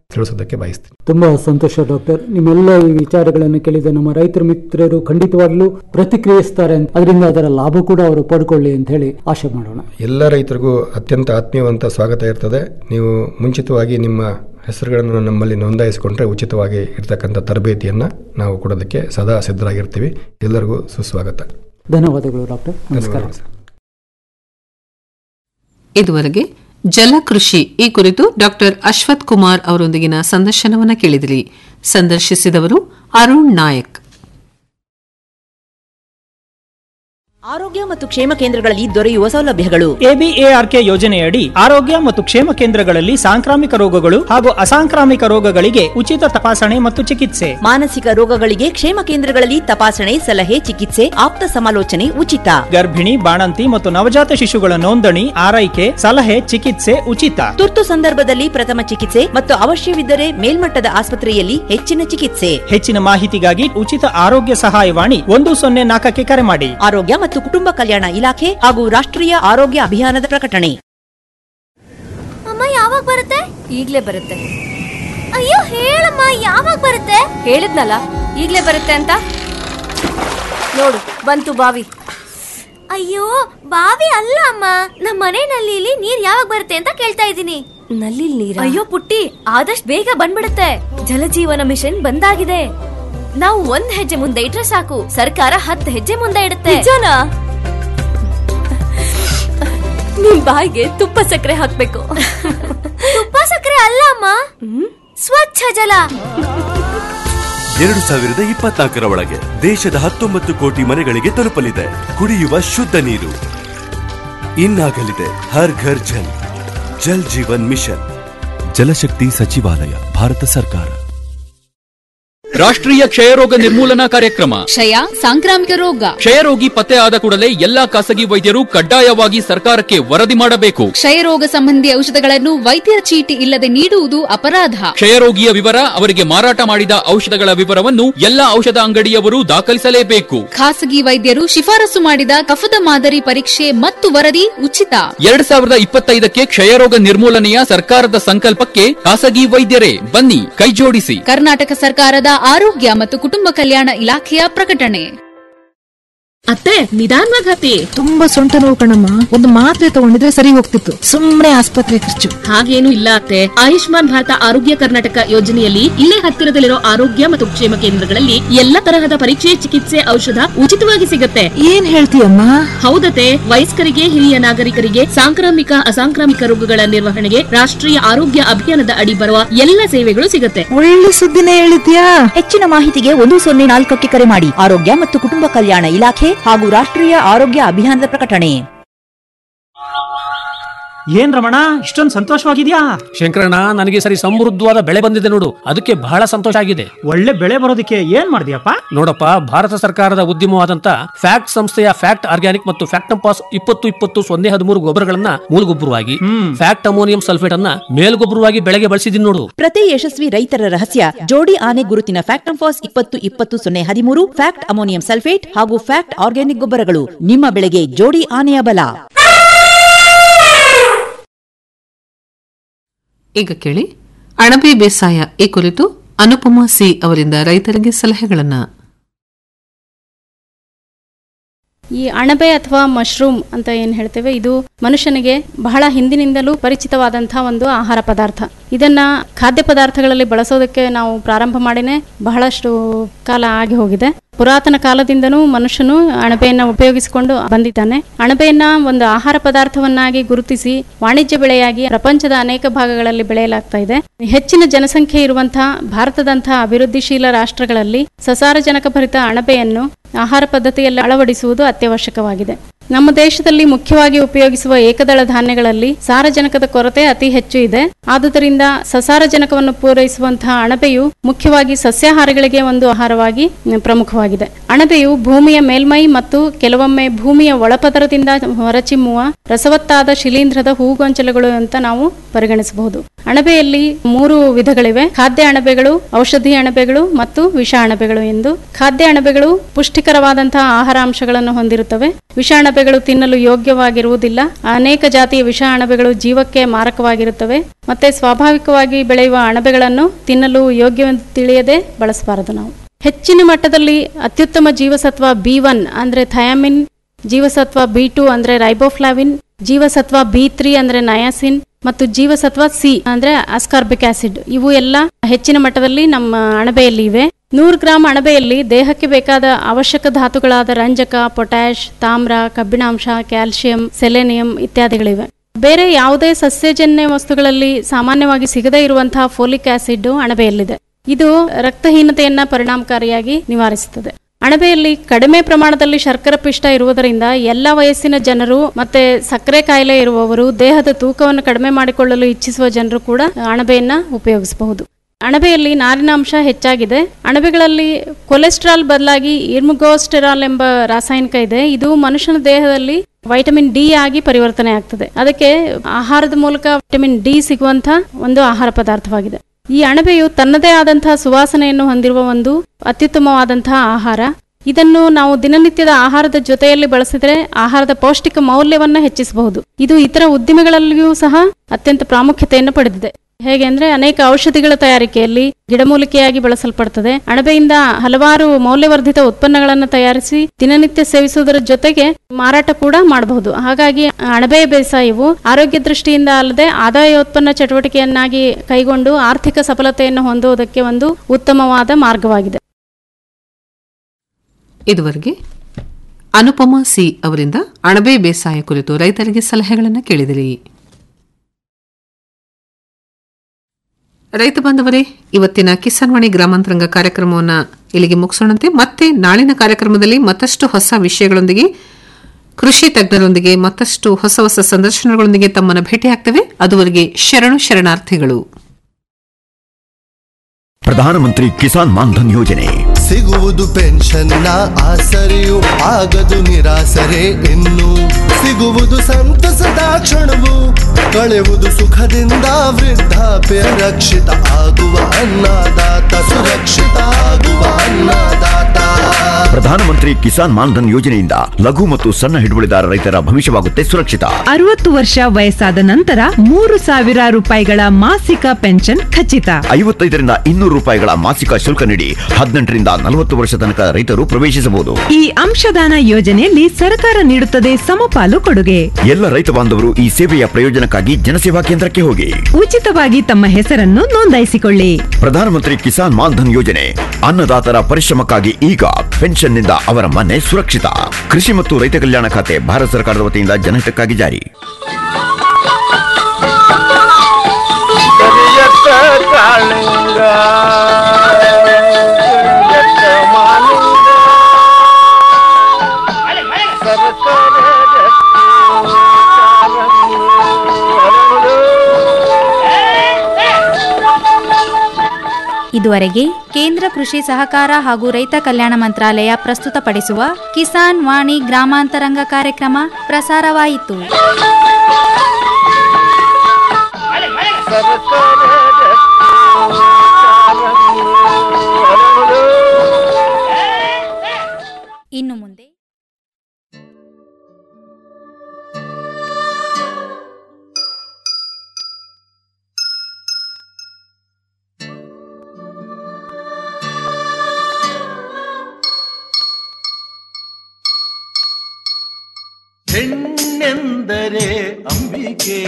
ತಿಳಿಸೋದಕ್ಕೆ ಬಯಸ್ತೀನಿ ತುಂಬಾ ಸಂತೋಷ ಡಾಕ್ಟರ್ ನಿಮ್ಮೆಲ್ಲ ಈ ವಿಚಾರಗಳನ್ನು ಕೇಳಿದ ನಮ್ಮ ರೈತರ ಮಿತ್ರರು ಖಂಡಿತವಾಗ್ಲೂ ಪ್ರತಿಕ್ರಿಯಿಸ್ತಾರೆ ಅಂತ ಅದರಿಂದ ಅದರ ಲಾಭ ಕೂಡ ಅವರು ಪಡ್ಕೊಳ್ಳಿ ಅಂತ ಹೇಳಿ ಆಶೆ ಮಾಡೋಣ ಎಲ್ಲ ರೈತರಿಗೂ ಅತ್ಯಂತ ಆತ್ಮೀಯವಂತ ಸ್ವಾಗತ ಇರ್ತದೆ ನೀವು ಮುಂಚಿತವಾಗಿ ನಿಮ್ಮ ಹೆಸರುಗಳನ್ನು ನಮ್ಮಲ್ಲಿ ನೋಂದಾಯಿಸಿಕೊಂಡ್ರೆ ಉಚಿತವಾಗಿ ಇರ್ತಕ್ಕಂಥ ತರಬೇತಿಯನ್ನು ನಾವು ಕೊಡೋದಕ್ಕೆ ಸದಾ ಸಿದ್ಧರಾಗಿರ್ತೀವಿ ಎಲ್ಲರಿಗೂ ಸುಸ್ವಾಗತ ಧನ್ಯವಾದಗಳು ಡಾಕ್ಟರ್ ನಮಸ್ಕಾರ ಇದುವರೆಗೆ ಜಲಕೃಷಿ ಈ ಕುರಿತು ಡಾಕ್ಟರ್ ಅಶ್ವಥ್ ಕುಮಾರ್ ಅವರೊಂದಿಗಿನ ಸಂದರ್ಶನವನ್ನ ಕೇಳಿದಿರಿ ಸಂದರ್ಶಿಸಿದವರು ಅರುಣ್ ನಾಯಕ್ ಆರೋಗ್ಯ ಮತ್ತು ಕ್ಷೇಮ ಕೇಂದ್ರಗಳಲ್ಲಿ ದೊರೆಯುವ ಸೌಲಭ್ಯಗಳು ಎಬಿಎಆರ್ಕೆ ಯೋಜನೆಯಡಿ ಆರೋಗ್ಯ ಮತ್ತು ಕ್ಷೇಮ ಕೇಂದ್ರಗಳಲ್ಲಿ ಸಾಂಕ್ರಾಮಿಕ ರೋಗಗಳು ಹಾಗೂ ಅಸಾಂಕ್ರಾಮಿಕ ರೋಗಗಳಿಗೆ ಉಚಿತ ತಪಾಸಣೆ ಮತ್ತು ಚಿಕಿತ್ಸೆ ಮಾನಸಿಕ ರೋಗಗಳಿಗೆ ಕ್ಷೇಮ ಕೇಂದ್ರಗಳಲ್ಲಿ ತಪಾಸಣೆ ಸಲಹೆ ಚಿಕಿತ್ಸೆ ಆಪ್ತ ಸಮಾಲೋಚನೆ ಉಚಿತ ಗರ್ಭಿಣಿ ಬಾಣಂತಿ ಮತ್ತು ನವಜಾತ ಶಿಶುಗಳ ನೋಂದಣಿ ಆರೈಕೆ ಸಲಹೆ ಚಿಕಿತ್ಸೆ ಉಚಿತ ತುರ್ತು ಸಂದರ್ಭದಲ್ಲಿ ಪ್ರಥಮ ಚಿಕಿತ್ಸೆ ಮತ್ತು ಅವಶ್ಯವಿದ್ದರೆ ಮೇಲ್ಮಟ್ಟದ ಆಸ್ಪತ್ರೆಯಲ್ಲಿ ಹೆಚ್ಚಿನ ಚಿಕಿತ್ಸೆ ಹೆಚ್ಚಿನ ಮಾಹಿತಿಗಾಗಿ ಉಚಿತ ಆರೋಗ್ಯ ಸಹಾಯವಾಣಿ ಒಂದು ಸೊನ್ನೆ ನಾಲ್ಕಕ್ಕೆ ಕರೆ ಮಾಡಿ ಆರೋಗ್ಯ ಮತ್ತು ಕುಟುಂಬ ಕಲ್ಯಾಣ ಇಲಾಖೆ ಹಾಗೂ ರಾಷ್ಟ್ರೀಯ ಆರೋಗ್ಯ ಅಭಿಯಾನದ ಪ್ರಕಟಣೆ ಅಮ್ಮ ಯಾವಾಗ ಬರುತ್ತೆ ಈಗ್ಲೇ ಬರುತ್ತೆ ಅಯ್ಯೋ ಹೇಳಮ್ಮ ಯಾವಾಗ ಬರುತ್ತೆ ಹೇಳಿದ್ನಲ್ಲ ಈಗ್ಲೇ ಬರುತ್ತೆ ಅಂತ ನೋಡು ಬಂತು ಬಾವಿ ಅಯ್ಯೋ ಬಾವಿ ಅಲ್ಲ ಅಮ್ಮ ನಮ್ಮ ಮನೆ ನಲ್ಲಿಲಿ ನೀರ್ ಯಾವಾಗ ಬರುತ್ತೆ ಅಂತ ಕೇಳ್ತಾ ಇದ್ದೀನಿ ನಲ್ಲಿ ನೀರ ಅಯ್ಯೋ ಪುಟ್ಟಿ ಆದಷ್ಟು ಬೇಗ ಬಂದ್ಬಿಡುತ್ತೆ ಜಲಜೀವನ ಮಿಷನ್ ಬಂದಾಗಿದೆ ನಾವು ಒಂದ್ ಹೆಜ್ಜೆ ಮುಂದೆ ಇಟ್ರೆ ಸಾಕು ಸರ್ಕಾರ ಹತ್ತು ಹೆಜ್ಜೆ ಮುಂದೆ ಇಡುತ್ತೆ ನಿಜನಾ ನಿಮ್ ಬಾಯಿಗೆ ತುಪ್ಪ ಸಕ್ಕರೆ ಹಾಕ್ಬೇಕು ತುಪ್ಪ ಸಕ್ಕರೆ ಅಲ್ಲ ಅಮ್ಮ ಸ್ವಚ್ಛ ಜಲ ಎರಡು ಸಾವಿರದ ಇಪ್ಪತ್ನಾಲ್ಕರ ಒಳಗೆ ದೇಶದ ಹತ್ತೊಂಬತ್ತು ಕೋಟಿ ಮನೆಗಳಿಗೆ ತಲುಪಲಿದೆ ಕುಡಿಯುವ ಶುದ್ಧ ನೀರು ಇನ್ನಾಗಲಿದೆ ಹರ್ ಘರ್ ಜಲ್ ಜಲ್ ಜೀವನ್ ಮಿಷನ್ ಜಲಶಕ್ತಿ ಸಚಿವಾಲಯ ಭಾರತ ಸರ್ಕಾರ ರಾಷ್ಟ್ರೀಯ ಕ್ಷಯರೋಗ ನಿರ್ಮೂಲನಾ ಕಾರ್ಯಕ್ರಮ ಕ್ಷಯ ಸಾಂಕ್ರಾಮಿಕ ರೋಗ ಕ್ಷಯರೋಗಿ ಪತ್ತೆ ಆದ ಕೂಡಲೇ ಎಲ್ಲಾ ಖಾಸಗಿ ವೈದ್ಯರು ಕಡ್ಡಾಯವಾಗಿ ಸರ್ಕಾರಕ್ಕೆ ವರದಿ ಮಾಡಬೇಕು ಕ್ಷಯರೋಗ ಸಂಬಂಧಿ ಔಷಧಗಳನ್ನು ವೈದ್ಯರ ಚೀಟಿ ಇಲ್ಲದೆ ನೀಡುವುದು ಅಪರಾಧ ಕ್ಷಯರೋಗಿಯ ವಿವರ ಅವರಿಗೆ ಮಾರಾಟ ಮಾಡಿದ ಔಷಧಗಳ ವಿವರವನ್ನು ಎಲ್ಲಾ ಔಷಧ ಅಂಗಡಿಯವರು ದಾಖಲಿಸಲೇಬೇಕು ಖಾಸಗಿ ವೈದ್ಯರು ಶಿಫಾರಸು ಮಾಡಿದ ಕಫದ ಮಾದರಿ ಪರೀಕ್ಷೆ ಮತ್ತು ವರದಿ ಉಚಿತ ಎರಡ್ ಸಾವಿರದ ಇಪ್ಪತ್ತೈದಕ್ಕೆ ಕ್ಷಯರೋಗ ನಿರ್ಮೂಲನೆಯ ಸರ್ಕಾರದ ಸಂಕಲ್ಪಕ್ಕೆ ಖಾಸಗಿ ವೈದ್ಯರೇ ಬನ್ನಿ ಕೈಜೋಡಿಸಿ ಕರ್ನಾಟಕ ಸರ್ಕಾರದ ಆರೋಗ್ಯ ಮತ್ತು ಕುಟುಂಬ ಕಲ್ಯಾಣ ಇಲಾಖೆಯ ಪ್ರಕಟಣೆ ಅತ್ತೆ ನಿಧಾನವಾಗಿ ಹತ್ತಿ ತುಂಬಾ ಸೊಂಟ ನೋವು ಕಣಮ್ಮ ಒಂದು ಮಾತ್ರೆ ತಗೊಂಡಿದ್ರೆ ಸರಿ ಹೋಗ್ತಿತ್ತು ಸುಮ್ನೆ ಆಸ್ಪತ್ರೆ ಖರ್ಚು ಹಾಗೇನು ಇಲ್ಲ ಅತ್ತೆ ಆಯುಷ್ಮಾನ್ ಭಾರತ ಆರೋಗ್ಯ ಕರ್ನಾಟಕ ಯೋಜನೆಯಲ್ಲಿ ಇಲ್ಲೇ ಹತ್ತಿರದಲ್ಲಿರೋ ಆರೋಗ್ಯ ಮತ್ತು ಕ್ಷೇಮ ಕೇಂದ್ರಗಳಲ್ಲಿ ಎಲ್ಲಾ ತರಹದ ಪರೀಕ್ಷೆ ಚಿಕಿತ್ಸೆ ಔಷಧ ಉಚಿತವಾಗಿ ಸಿಗುತ್ತೆ ಏನ್ ಹೇಳ್ತೀಯಮ್ಮ ಹೌದತೆ ವಯಸ್ಕರಿಗೆ ಹಿರಿಯ ನಾಗರಿಕರಿಗೆ ಸಾಂಕ್ರಾಮಿಕ ಅಸಾಂಕ್ರಾಮಿಕ ರೋಗಗಳ ನಿರ್ವಹಣೆಗೆ ರಾಷ್ಟ್ರೀಯ ಆರೋಗ್ಯ ಅಭಿಯಾನದ ಅಡಿ ಬರುವ ಎಲ್ಲ ಸೇವೆಗಳು ಸಿಗುತ್ತೆ ಒಳ್ಳೆ ಸುದ್ದಿನೇ ಹೇಳಿದ್ಯಾ ಹೆಚ್ಚಿನ ಮಾಹಿತಿಗೆ ಒಂದು ಸೊನ್ನೆ ನಾಲ್ಕಕ್ಕೆ ಕರೆ ಮಾಡಿ ಆರೋಗ್ಯ ಮತ್ತು ಕುಟುಂಬ ಕಲ್ಯಾಣ ಇಲಾಖೆ ಹಾಗೂ ರಾಷ್ಟ್ರೀಯ ಆರೋಗ್ಯ ಅಭಿಯಾನದ ಪ್ರಕಟಣೆ ಏನ್ ರಮಣ ಇಷ್ಟೊಂದು ಸಂತೋಷವಾಗಿದ್ಯಾ ಶಂಕರಣ್ಣ ನನಗೆ ಸರಿ ಸಮೃದ್ಧವಾದ ಬೆಳೆ ಬಂದಿದೆ ನೋಡು ಅದಕ್ಕೆ ಬಹಳ ಸಂತೋಷ ಆಗಿದೆ ಒಳ್ಳೆ ಬೆಳೆ ಬರೋದಕ್ಕೆ ಏನ್ ಮಾಡಿದ್ಯಪ್ಪ ನೋಡಪ್ಪ ಭಾರತ ಸರ್ಕಾರದ ಉದ್ಯಮವಾದಂತ ಫ್ಯಾಕ್ಟ್ ಸಂಸ್ಥೆಯ ಫ್ಯಾಕ್ಟ್ ಆರ್ಗ್ಯಾನಿಕ್ ಮತ್ತು ಫ್ಯಾಕ್ಟಂಪಾಸ್ ಇಪ್ಪತ್ತು ಇಪ್ಪತ್ತು ಸೊನ್ನೆ ಹದಿಮೂರು ಗೊಬ್ಬರಗಳನ್ನ ಮೂಲಗೊಬ್ಬರವಾಗಿ ಫ್ಯಾಕ್ಟ್ ಅಮೋನಿಯಂ ಸಲ್ಫೇಟ್ ಅನ್ನ ಮೇಲ್ಗೊಬ್ಬರವಾಗಿ ಬೆಳೆಗೆ ಬಳಸಿದೀನಿ ನೋಡು ಪ್ರತಿ ಯಶಸ್ವಿ ರೈತರ ರಹಸ್ಯ ಜೋಡಿ ಆನೆ ಗುರುತಿನ ಫ್ಯಾಕ್ಟಂಫಾಸ್ ಇಪ್ಪತ್ತು ಇಪ್ಪತ್ತು ಸೊನ್ನೆ ಹದಿಮೂರು ಫ್ಯಾಕ್ಟ್ ಅಮೋನಿಯಂ ಸಲ್ಫೇಟ್ ಹಾಗೂ ಫ್ಯಾಕ್ಟ್ ಆರ್ಗ್ಯಾನಿಕ್ ಗೊಬ್ಬರಗಳು ನಿಮ್ಮ ಬೆಳೆಗೆ ಜೋಡಿ ಆನೆಯ ಬಲ ಈಗ ಕೇಳಿ ಅಣಬೆ ಬೇಸಾಯ ಈ ಕುರಿತು ಅನುಪಮಾ ಸಿ ಅವರಿಂದ ರೈತರಿಗೆ ಸಲಹೆಗಳನ್ನ ಈ ಅಣಬೆ ಅಥವಾ ಮಶ್ರೂಮ್ ಅಂತ ಏನು ಹೇಳ್ತೇವೆ ಇದು ಮನುಷ್ಯನಿಗೆ ಬಹಳ ಹಿಂದಿನಿಂದಲೂ ಪರಿಚಿತವಾದಂತಹ ಒಂದು ಆಹಾರ ಪದಾರ್ಥ ಇದನ್ನ ಖಾದ್ಯ ಪದಾರ್ಥಗಳಲ್ಲಿ ಬಳಸೋದಕ್ಕೆ ನಾವು ಪ್ರಾರಂಭ ಮಾಡಿನೇ ಬಹಳಷ್ಟು ಕಾಲ ಆಗಿ ಹೋಗಿದೆ ಪುರಾತನ ಕಾಲದಿಂದನೂ ಮನುಷ್ಯನು ಅಣಬೆಯನ್ನ ಉಪಯೋಗಿಸಿಕೊಂಡು ಬಂದಿದ್ದಾನೆ ಅಣಬೆಯನ್ನ ಒಂದು ಆಹಾರ ಪದಾರ್ಥವನ್ನಾಗಿ ಗುರುತಿಸಿ ವಾಣಿಜ್ಯ ಬೆಳೆಯಾಗಿ ಪ್ರಪಂಚದ ಅನೇಕ ಭಾಗಗಳಲ್ಲಿ ಬೆಳೆಯಲಾಗ್ತಾ ಇದೆ ಹೆಚ್ಚಿನ ಜನಸಂಖ್ಯೆ ಇರುವಂತಹ ಭಾರತದಂತಹ ಅಭಿವೃದ್ಧಿಶೀಲ ರಾಷ್ಟ್ರಗಳಲ್ಲಿ ಸಸಾರಜನಕ ಭರಿತ ಅಣಬೆಯನ್ನು ಆಹಾರ ಪದ್ಧತಿಯಲ್ಲಿ ಅಳವಡಿಸುವುದು ಅತ್ಯವಶ್ಯಕವಾಗಿದೆ ನಮ್ಮ ದೇಶದಲ್ಲಿ ಮುಖ್ಯವಾಗಿ ಉಪಯೋಗಿಸುವ ಏಕದಳ ಧಾನ್ಯಗಳಲ್ಲಿ ಸಾರಜನಕದ ಕೊರತೆ ಅತಿ ಹೆಚ್ಚು ಇದೆ ಆದುದರಿಂದ ಸಸಾರಜನಕವನ್ನು ಪೂರೈಸುವಂತಹ ಅಣಬೆಯು ಮುಖ್ಯವಾಗಿ ಸಸ್ಯಾಹಾರಿಗಳಿಗೆ ಒಂದು ಆಹಾರವಾಗಿ ಪ್ರಮುಖವಾಗಿದೆ ಅಣಬೆಯು ಭೂಮಿಯ ಮೇಲ್ಮೈ ಮತ್ತು ಕೆಲವೊಮ್ಮೆ ಭೂಮಿಯ ಒಳಪದರದಿಂದ ಹೊರಚಿಮ್ಮುವ ರಸವತ್ತಾದ ಶಿಲೀಂಧ್ರದ ಹೂಗೊಂಚಲುಗಳು ಅಂತ ನಾವು ಪರಿಗಣಿಸಬಹುದು ಅಣಬೆಯಲ್ಲಿ ಮೂರು ವಿಧಗಳಿವೆ ಖಾದ್ಯ ಅಣಬೆಗಳು ಔಷಧಿ ಅಣಬೆಗಳು ಮತ್ತು ವಿಷ ಅಣಬೆಗಳು ಎಂದು ಖಾದ್ಯ ಅಣಬೆಗಳು ಪುಷ್ಟಿಕರವಾದಂತಹ ಆಹಾರಾಂಶಗಳನ್ನು ಹೊಂದಿರುತ್ತವೆ ವಿಷ ಅಣಬೆ ಅಣಬೆಗಳು ತಿನ್ನಲು ಯೋಗ್ಯವಾಗಿರುವುದಿಲ್ಲ ಅನೇಕ ಜಾತಿಯ ವಿಷ ಅಣಬೆಗಳು ಜೀವಕ್ಕೆ ಮಾರಕವಾಗಿರುತ್ತವೆ ಮತ್ತೆ ಸ್ವಾಭಾವಿಕವಾಗಿ ಬೆಳೆಯುವ ಅಣಬೆಗಳನ್ನು ತಿನ್ನಲು ಯೋಗ್ಯವೆಂದು ತಿಳಿಯದೆ ಬಳಸಬಾರದು ನಾವು ಹೆಚ್ಚಿನ ಮಟ್ಟದಲ್ಲಿ ಅತ್ಯುತ್ತಮ ಜೀವಸತ್ವ ಬಿ ಒನ್ ಅಂದ್ರೆ ಥಯಾಮಿನ್ ಜೀವಸತ್ವ ಬಿ ಟು ಅಂದ್ರೆ ರೈಬೋಫ್ಲಾವಿನ್ ಜೀವಸತ್ವ ಬಿ ತ್ರೀ ಅಂದ್ರೆ ನಯಾಸಿನ್ ಮತ್ತು ಜೀವಸತ್ವ ಸಿ ಅಂದ್ರೆ ಅಸ್ಕಾರ್ಬಿಕ್ ಆಸಿಡ್ ಇವು ಎಲ್ಲ ಹೆಚ್ಚಿನ ಮಟ್ಟದಲ್ಲಿ ನಮ್ಮ ಅಣಬೆಯಲ್ಲಿ ಇವೆ ನೂರು ಗ್ರಾಂ ಅಣಬೆಯಲ್ಲಿ ದೇಹಕ್ಕೆ ಬೇಕಾದ ಅವಶ್ಯಕ ಧಾತುಗಳಾದ ರಂಜಕ ಪೊಟ್ಯಾಷ್ ತಾಮ್ರ ಕಬ್ಬಿಣಾಂಶ ಕ್ಯಾಲ್ಸಿಯಂ ಸೆಲೆನಿಯಂ ಇತ್ಯಾದಿಗಳಿವೆ ಬೇರೆ ಯಾವುದೇ ಸಸ್ಯಜನ್ಯ ವಸ್ತುಗಳಲ್ಲಿ ಸಾಮಾನ್ಯವಾಗಿ ಸಿಗದೇ ಇರುವಂತಹ ಫೋಲಿಕ್ ಆಸಿಡ್ ಅಣಬೆಯಲ್ಲಿದೆ ಇದು ರಕ್ತಹೀನತೆಯನ್ನ ಪರಿಣಾಮಕಾರಿಯಾಗಿ ನಿವಾರಿಸುತ್ತದೆ ಅಣಬೆಯಲ್ಲಿ ಕಡಿಮೆ ಪ್ರಮಾಣದಲ್ಲಿ ಶರ್ಕರ ಪಿಷ್ಟ ಇರುವುದರಿಂದ ಎಲ್ಲ ವಯಸ್ಸಿನ ಜನರು ಮತ್ತೆ ಸಕ್ಕರೆ ಕಾಯಿಲೆ ಇರುವವರು ದೇಹದ ತೂಕವನ್ನು ಕಡಿಮೆ ಮಾಡಿಕೊಳ್ಳಲು ಇಚ್ಛಿಸುವ ಜನರು ಕೂಡ ಅಣಬೆಯನ್ನ ಉಪಯೋಗಿಸಬಹುದು ಅಣಬೆಯಲ್ಲಿ ನಾರಿನಾಂಶ ಹೆಚ್ಚಾಗಿದೆ ಅಣಬೆಗಳಲ್ಲಿ ಕೊಲೆಸ್ಟ್ರಾಲ್ ಬದಲಾಗಿ ಇರ್ಮುಗೋಸ್ಟೆರಾಲ್ ಎಂಬ ರಾಸಾಯನಿಕ ಇದೆ ಇದು ಮನುಷ್ಯನ ದೇಹದಲ್ಲಿ ವೈಟಮಿನ್ ಡಿ ಆಗಿ ಪರಿವರ್ತನೆ ಆಗ್ತದೆ ಅದಕ್ಕೆ ಆಹಾರದ ಮೂಲಕ ವಿಟಮಿನ್ ಡಿ ಸಿಗುವಂತ ಒಂದು ಆಹಾರ ಪದಾರ್ಥವಾಗಿದೆ ಈ ಅಣಬೆಯು ತನ್ನದೇ ಆದಂತಹ ಸುವಾಸನೆಯನ್ನು ಹೊಂದಿರುವ ಒಂದು ಅತ್ಯುತ್ತಮವಾದಂತಹ ಆಹಾರ ಇದನ್ನು ನಾವು ದಿನನಿತ್ಯದ ಆಹಾರದ ಜೊತೆಯಲ್ಲಿ ಬಳಸಿದರೆ ಆಹಾರದ ಪೌಷ್ಟಿಕ ಮೌಲ್ಯವನ್ನು ಹೆಚ್ಚಿಸಬಹುದು ಇದು ಇತರ ಉದ್ದಿಮೆಗಳಲ್ಲಿಯೂ ಸಹ ಅತ್ಯಂತ ಪ್ರಾಮುಖ್ಯತೆಯನ್ನು ಪಡೆದಿದೆ ಹೇಗೆ ಅಂದ್ರೆ ಅನೇಕ ಔಷಧಿಗಳ ತಯಾರಿಕೆಯಲ್ಲಿ ಗಿಡಮೂಲಿಕೆಯಾಗಿ ಬಳಸಲ್ಪಡುತ್ತದೆ ಅಣಬೆಯಿಂದ ಹಲವಾರು ಮೌಲ್ಯವರ್ಧಿತ ಉತ್ಪನ್ನಗಳನ್ನು ತಯಾರಿಸಿ ದಿನನಿತ್ಯ ಸೇವಿಸುವುದರ ಜೊತೆಗೆ ಮಾರಾಟ ಕೂಡ ಮಾಡಬಹುದು ಹಾಗಾಗಿ ಅಣಬೆಯ ಬೇಸಾಯವು ಆರೋಗ್ಯ ದೃಷ್ಟಿಯಿಂದ ಅಲ್ಲದೆ ಆದಾಯೋತ್ಪನ್ನ ಚಟುವಟಿಕೆಯನ್ನಾಗಿ ಕೈಗೊಂಡು ಆರ್ಥಿಕ ಸಫಲತೆಯನ್ನು ಹೊಂದುವುದಕ್ಕೆ ಒಂದು ಉತ್ತಮವಾದ ಮಾರ್ಗವಾಗಿದೆ ಇದುವರೆಗೆ ಅನುಪಮಾ ಸಿ ಅವರಿಂದ ಅಣಬೆ ಬೇಸಾಯ ಕುರಿತು ರೈತರಿಗೆ ಸಲಹೆಗಳನ್ನು ಕೇಳಿದಿರಿ ರೈತ ಬಾಂಧವರೇ ಇವತ್ತಿನ ಕಿಸಾನ್ವಾಣಿ ಗ್ರಾಮಾಂತರಂಗ ಕಾರ್ಯಕ್ರಮವನ್ನು ಇಲ್ಲಿಗೆ ಮುಗಿಸೋಣಂತೆ ಮತ್ತೆ ನಾಳಿನ ಕಾರ್ಯಕ್ರಮದಲ್ಲಿ ಮತ್ತಷ್ಟು ಹೊಸ ವಿಷಯಗಳೊಂದಿಗೆ ಕೃಷಿ ತಜ್ಞರೊಂದಿಗೆ ಮತ್ತಷ್ಟು ಹೊಸ ಹೊಸ ಸಂದರ್ಶನಗಳೊಂದಿಗೆ ತಮ್ಮನ್ನು ಭೇಟಿ ಆಗ್ತವೆ ಅದುವರೆಗೆ ಶರಣು ಶರಣಾರ್ಥಿಗಳು ಪ್ರಧಾನಮಂತ್ರಿ ಕಿಸಾನ್ ಮಾನ್ಧನ್ ಯೋಜನೆ ಸಿಗುವುದು ಪೆನ್ಷನ್ನ ಆಸರೆಯು ಆಗದು ನಿರಾಸರೆ ಇನ್ನು ಸಿಗುವುದು ಸಂತಸದ ಕ್ಷಣವು ಕಳೆಯುವುದು ಸುಖದಿಂದ ವೃದ್ಧಾಪ್ಯ ರಕ್ಷಿತ ಆಗುವ ಅನ್ನದಾತ ಸುರಕ್ಷಿತ ಆಗುವ ಅನ್ನದಾತ ಪ್ರಧಾನಮಂತ್ರಿ ಕಿಸಾನ್ ಮಾನ್ಧನ್ ಯೋಜನೆಯಿಂದ ಲಘು ಮತ್ತು ಸಣ್ಣ ಹಿಡುವಳಿದಾರ ರೈತರ ಭವಿಷ್ಯವಾಗುತ್ತೆ ಸುರಕ್ಷಿತ ಅರವತ್ತು ವರ್ಷ ವಯಸ್ಸಾದ ನಂತರ ಮೂರು ಸಾವಿರ ರೂಪಾಯಿಗಳ ಮಾಸಿಕ ಪೆನ್ಷನ್ ಖಚಿತ ಐವತ್ತೈದರಿಂದ ಇನ್ನೂರು ರೂಪಾಯಿಗಳ ಮಾಸಿಕ ಶುಲ್ಕ ನೀಡಿ ಹದಿನೆಂಟರಿಂದ ನಲವತ್ತು ವರ್ಷ ತನಕ ರೈತರು ಪ್ರವೇಶಿಸಬಹುದು ಈ ಅಂಶದಾನ ಯೋಜನೆಯಲ್ಲಿ ಸರ್ಕಾರ ನೀಡುತ್ತದೆ ಸಮಪಾಲು ಕೊಡುಗೆ ಎಲ್ಲ ರೈತ ಬಾಂಧವರು ಈ ಸೇವೆಯ ಪ್ರಯೋಜನಕ್ಕಾಗಿ ಜನಸೇವಾ ಕೇಂದ್ರಕ್ಕೆ ಹೋಗಿ ಉಚಿತವಾಗಿ ತಮ್ಮ ಹೆಸರನ್ನು ನೋಂದಾಯಿಸಿಕೊಳ್ಳಿ ಪ್ರಧಾನಮಂತ್ರಿ ಕಿಸಾನ್ ಮಾನ್ಧನ್ ಯೋಜನೆ ಅನ್ನದಾತರ ಪರಿಶ್ರಮಕ್ಕಾಗಿ ಈಗ ಪೆನ್ಷನ್ನಿಂದ ಅವರ ಮನೆ ಸುರಕ್ಷಿತ ಕೃಷಿ ಮತ್ತು ರೈತ ಕಲ್ಯಾಣ ಖಾತೆ ಭಾರತ ಸರ್ಕಾರದ ವತಿಯಿಂದ ಜನಹಿತಕ್ಕಾಗಿ ಜಾರಿ ಕರಿಯತ್ತ ಕಾಳಿಂಗ ಕರಿಯತ್ತ ಮಾಲಿಂಗ ಸರಸರ ರತ್ನ ಕಾರಂಗಿ ಹರಳು. ಇದುವರೆಗೆ ಕೇಂದ್ರ ಕೃಷಿ ಸಹಕಾರ ಹಾಗೂ ರೈತ ಕಲ್ಯಾಣ ಮಂತ್ರಾಲಯ ಪ್ರಸ್ತುತಪಡಿಸುವ ಕಿಸಾನ್ ವಾಣಿ ಗ್ರಾಮಾಂತರಂಗ ಕಾರ್ಯಕ್ರಮ ಪ್ರಸಾರವಾಯಿತು ಸರಸರ ರತ್ನ ಕಾರಂಗಿ ಹರಳು. ಇನ್ನು ಮುಂದೆ ಹೆಣ್ಣೆಂದರೆ ಅಂಬಿಕೆ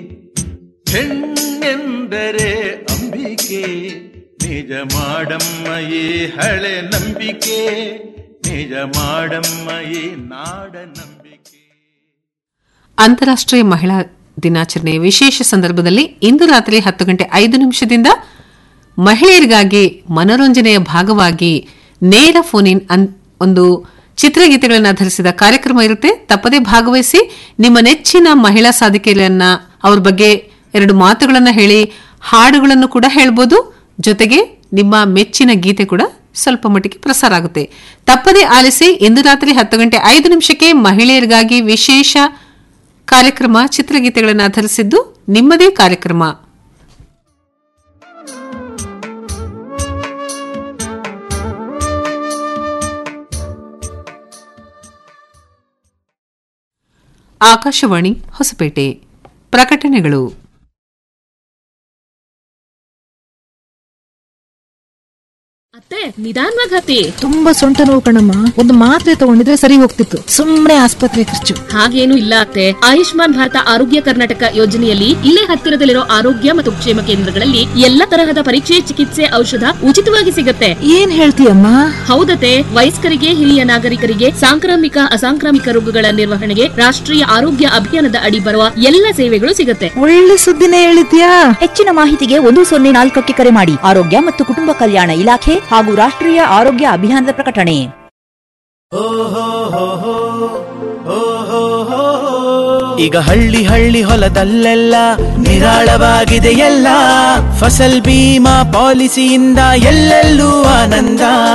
ಹೆಣ್ಣೆಂದರೆ ಅಂಬಿಕೆ ನಿಜ ಮಾಡಮ್ಮ ಈ ಹಳೆ ನಂಬಿಕೆ ನಿಜ ಮಾಡಮ್ಮ ಈ ನಾಡ ನಂಬಿಕೆ ಅಂತಾರಾಷ್ಟ್ರೀಯ ಮಹಿಳಾ ದಿನಾಚರಣೆಯ ವಿಶೇಷ ಸಂದರ್ಭದಲ್ಲಿ ಇಂದು ರಾತ್ರಿ ಹತ್ತು ಗಂಟೆ ಐದು ನಿಮಿಷದಿಂದ ಮಹಿಳೆಯರಿಗಾಗಿ ಮನೋರಂಜನೆಯ ಭಾಗವಾಗಿ ನೇರ ಫೋನ್ ಇನ್ ಅನ್- ಒಂದು ಚಿತ್ರಗೀತೆಗಳನ್ನು ಆಧರಿಸಿದ ಕಾರ್ಯಕ್ರಮ ಇರುತ್ತೆ ತಪ್ಪದೇ ಭಾಗವಹಿಸಿ ನಿಮ್ಮ ನೆಚ್ಚಿನ ಮಹಿಳಾ ಸಾಧಿಕೆಗಳನ್ನ ಅವ್ರ ಬಗ್ಗೆ ಎರಡು ಮಾತುಗಳನ್ನ ಹೇಳಿ ಹಾಡುಗಳನ್ನು ಕೂಡ ಹೇಳ್ಬೋದು ಜೊತೆಗೆ ನಿಮ್ಮ ಮೆಚ್ಚಿನ ಗೀತೆ ಕೂಡ ಸ್ವಲ್ಪ ಮಟ್ಟಿಗೆ ಪ್ರಸಾರ ಆಗುತ್ತೆ ತಪ್ಪದೇ ಆಲಿಸಿ ಇಂದು ರಾತ್ರಿ ಹತ್ತು ಗಂಟೆ ಐದು ನಿಮಿಷಕ್ಕೆ ಮಹಿಳೆಯರಿಗಾಗಿ ವಿಶೇಷ ಕಾರ್ಯಕ್ರಮ ಚಿತ್ರಗೀತೆಗಳನ್ನು ಆಧರಿಸಿದ್ದು ನಿಮ್ಮದೇ ಕಾರ್ಯಕ್ರಮ ಆಕಾಶವಾಣಿ ಹೊಸಪೇಟೆ ಪ್ರಕಟಣೆಗಳು ಅತ್ತೆ ನಿಧಾನವಾಗಿ ಹತ್ತಿ ತುಂಬಾ ಸೊಂಟ ನೋವು ಕಣಮ್ಮ ಒಂದು ಮಾತ್ರೆ ತಗೊಂಡಿದ್ರೆ ಸರಿ ಹೋಗ್ತಿತ್ತು ಸುಮ್ನೆ ಆಸ್ಪತ್ರೆ ಖರ್ಚು ಹಾಗೇನು ಇಲ್ಲ ಅತ್ತೆ ಆಯುಷ್ಮಾನ್ ಭಾರತ ಆರೋಗ್ಯ ಕರ್ನಾಟಕ ಯೋಜನೆಯಲ್ಲಿ ಇಲ್ಲೇ ಹತ್ತಿರದಲ್ಲಿರೋ ಆರೋಗ್ಯ ಮತ್ತು ಕ್ಷೇಮ ಕೇಂದ್ರಗಳಲ್ಲಿ ಎಲ್ಲ ತರಹದ ಪರೀಕ್ಷೆ ಚಿಕಿತ್ಸೆ ಔಷಧ ಉಚಿತವಾಗಿ ಸಿಗತ್ತೆ ಏನ್ ಹೇಳ್ತೀಯಮ್ಮ ಹೌದತೆ ವಯಸ್ಕರಿಗೆ ಹಿರಿಯ ನಾಗರಿಕರಿಗೆ ಸಾಂಕ್ರಾಮಿಕ ಅಸಾಂಕ್ರಾಮಿಕ ರೋಗಗಳ ನಿರ್ವಹಣೆಗೆ ರಾಷ್ಟ್ರೀಯ ಆರೋಗ್ಯ ಅಭಿಯಾನದ ಅಡಿ ಬರುವ ಎಲ್ಲ ಸೇವೆಗಳು ಸಿಗತ್ತೆ ಒಳ್ಳೆ ಸುದ್ದಿನೇ ಹೇಳಿದ್ಯಾ ಹೆಚ್ಚಿನ ಮಾಹಿತಿಗೆ ಒಂದು ಸೊನ್ನೆ ನಾಲ್ಕಕ್ಕೆ ಕರೆ ಮಾಡಿ ಆರೋಗ್ಯ ಮತ್ತು ಕುಟುಂಬ ಕಲ್ಯಾಣ ಇಲಾಖೆ ಹಾಗೂ ರಾಷ್ಟ್ರೀಯ ಆರೋಗ್ಯ ಅಭಿಯಾನದ ಪ್ರಕಟಣೆ ಈಗ ಹಳ್ಳಿ ಹಳ್ಳಿ ಹೊಲದಲ್ಲೆಲ್ಲ ನಿರಾಳವಾಗಿದೆ ಎಲ್ಲ ಫಸಲ್ ಬೀಮಾ ಪಾಲಿಸಿಯಿಂದ ಎಲ್ಲೆಲ್ಲೂ ಆನಂದ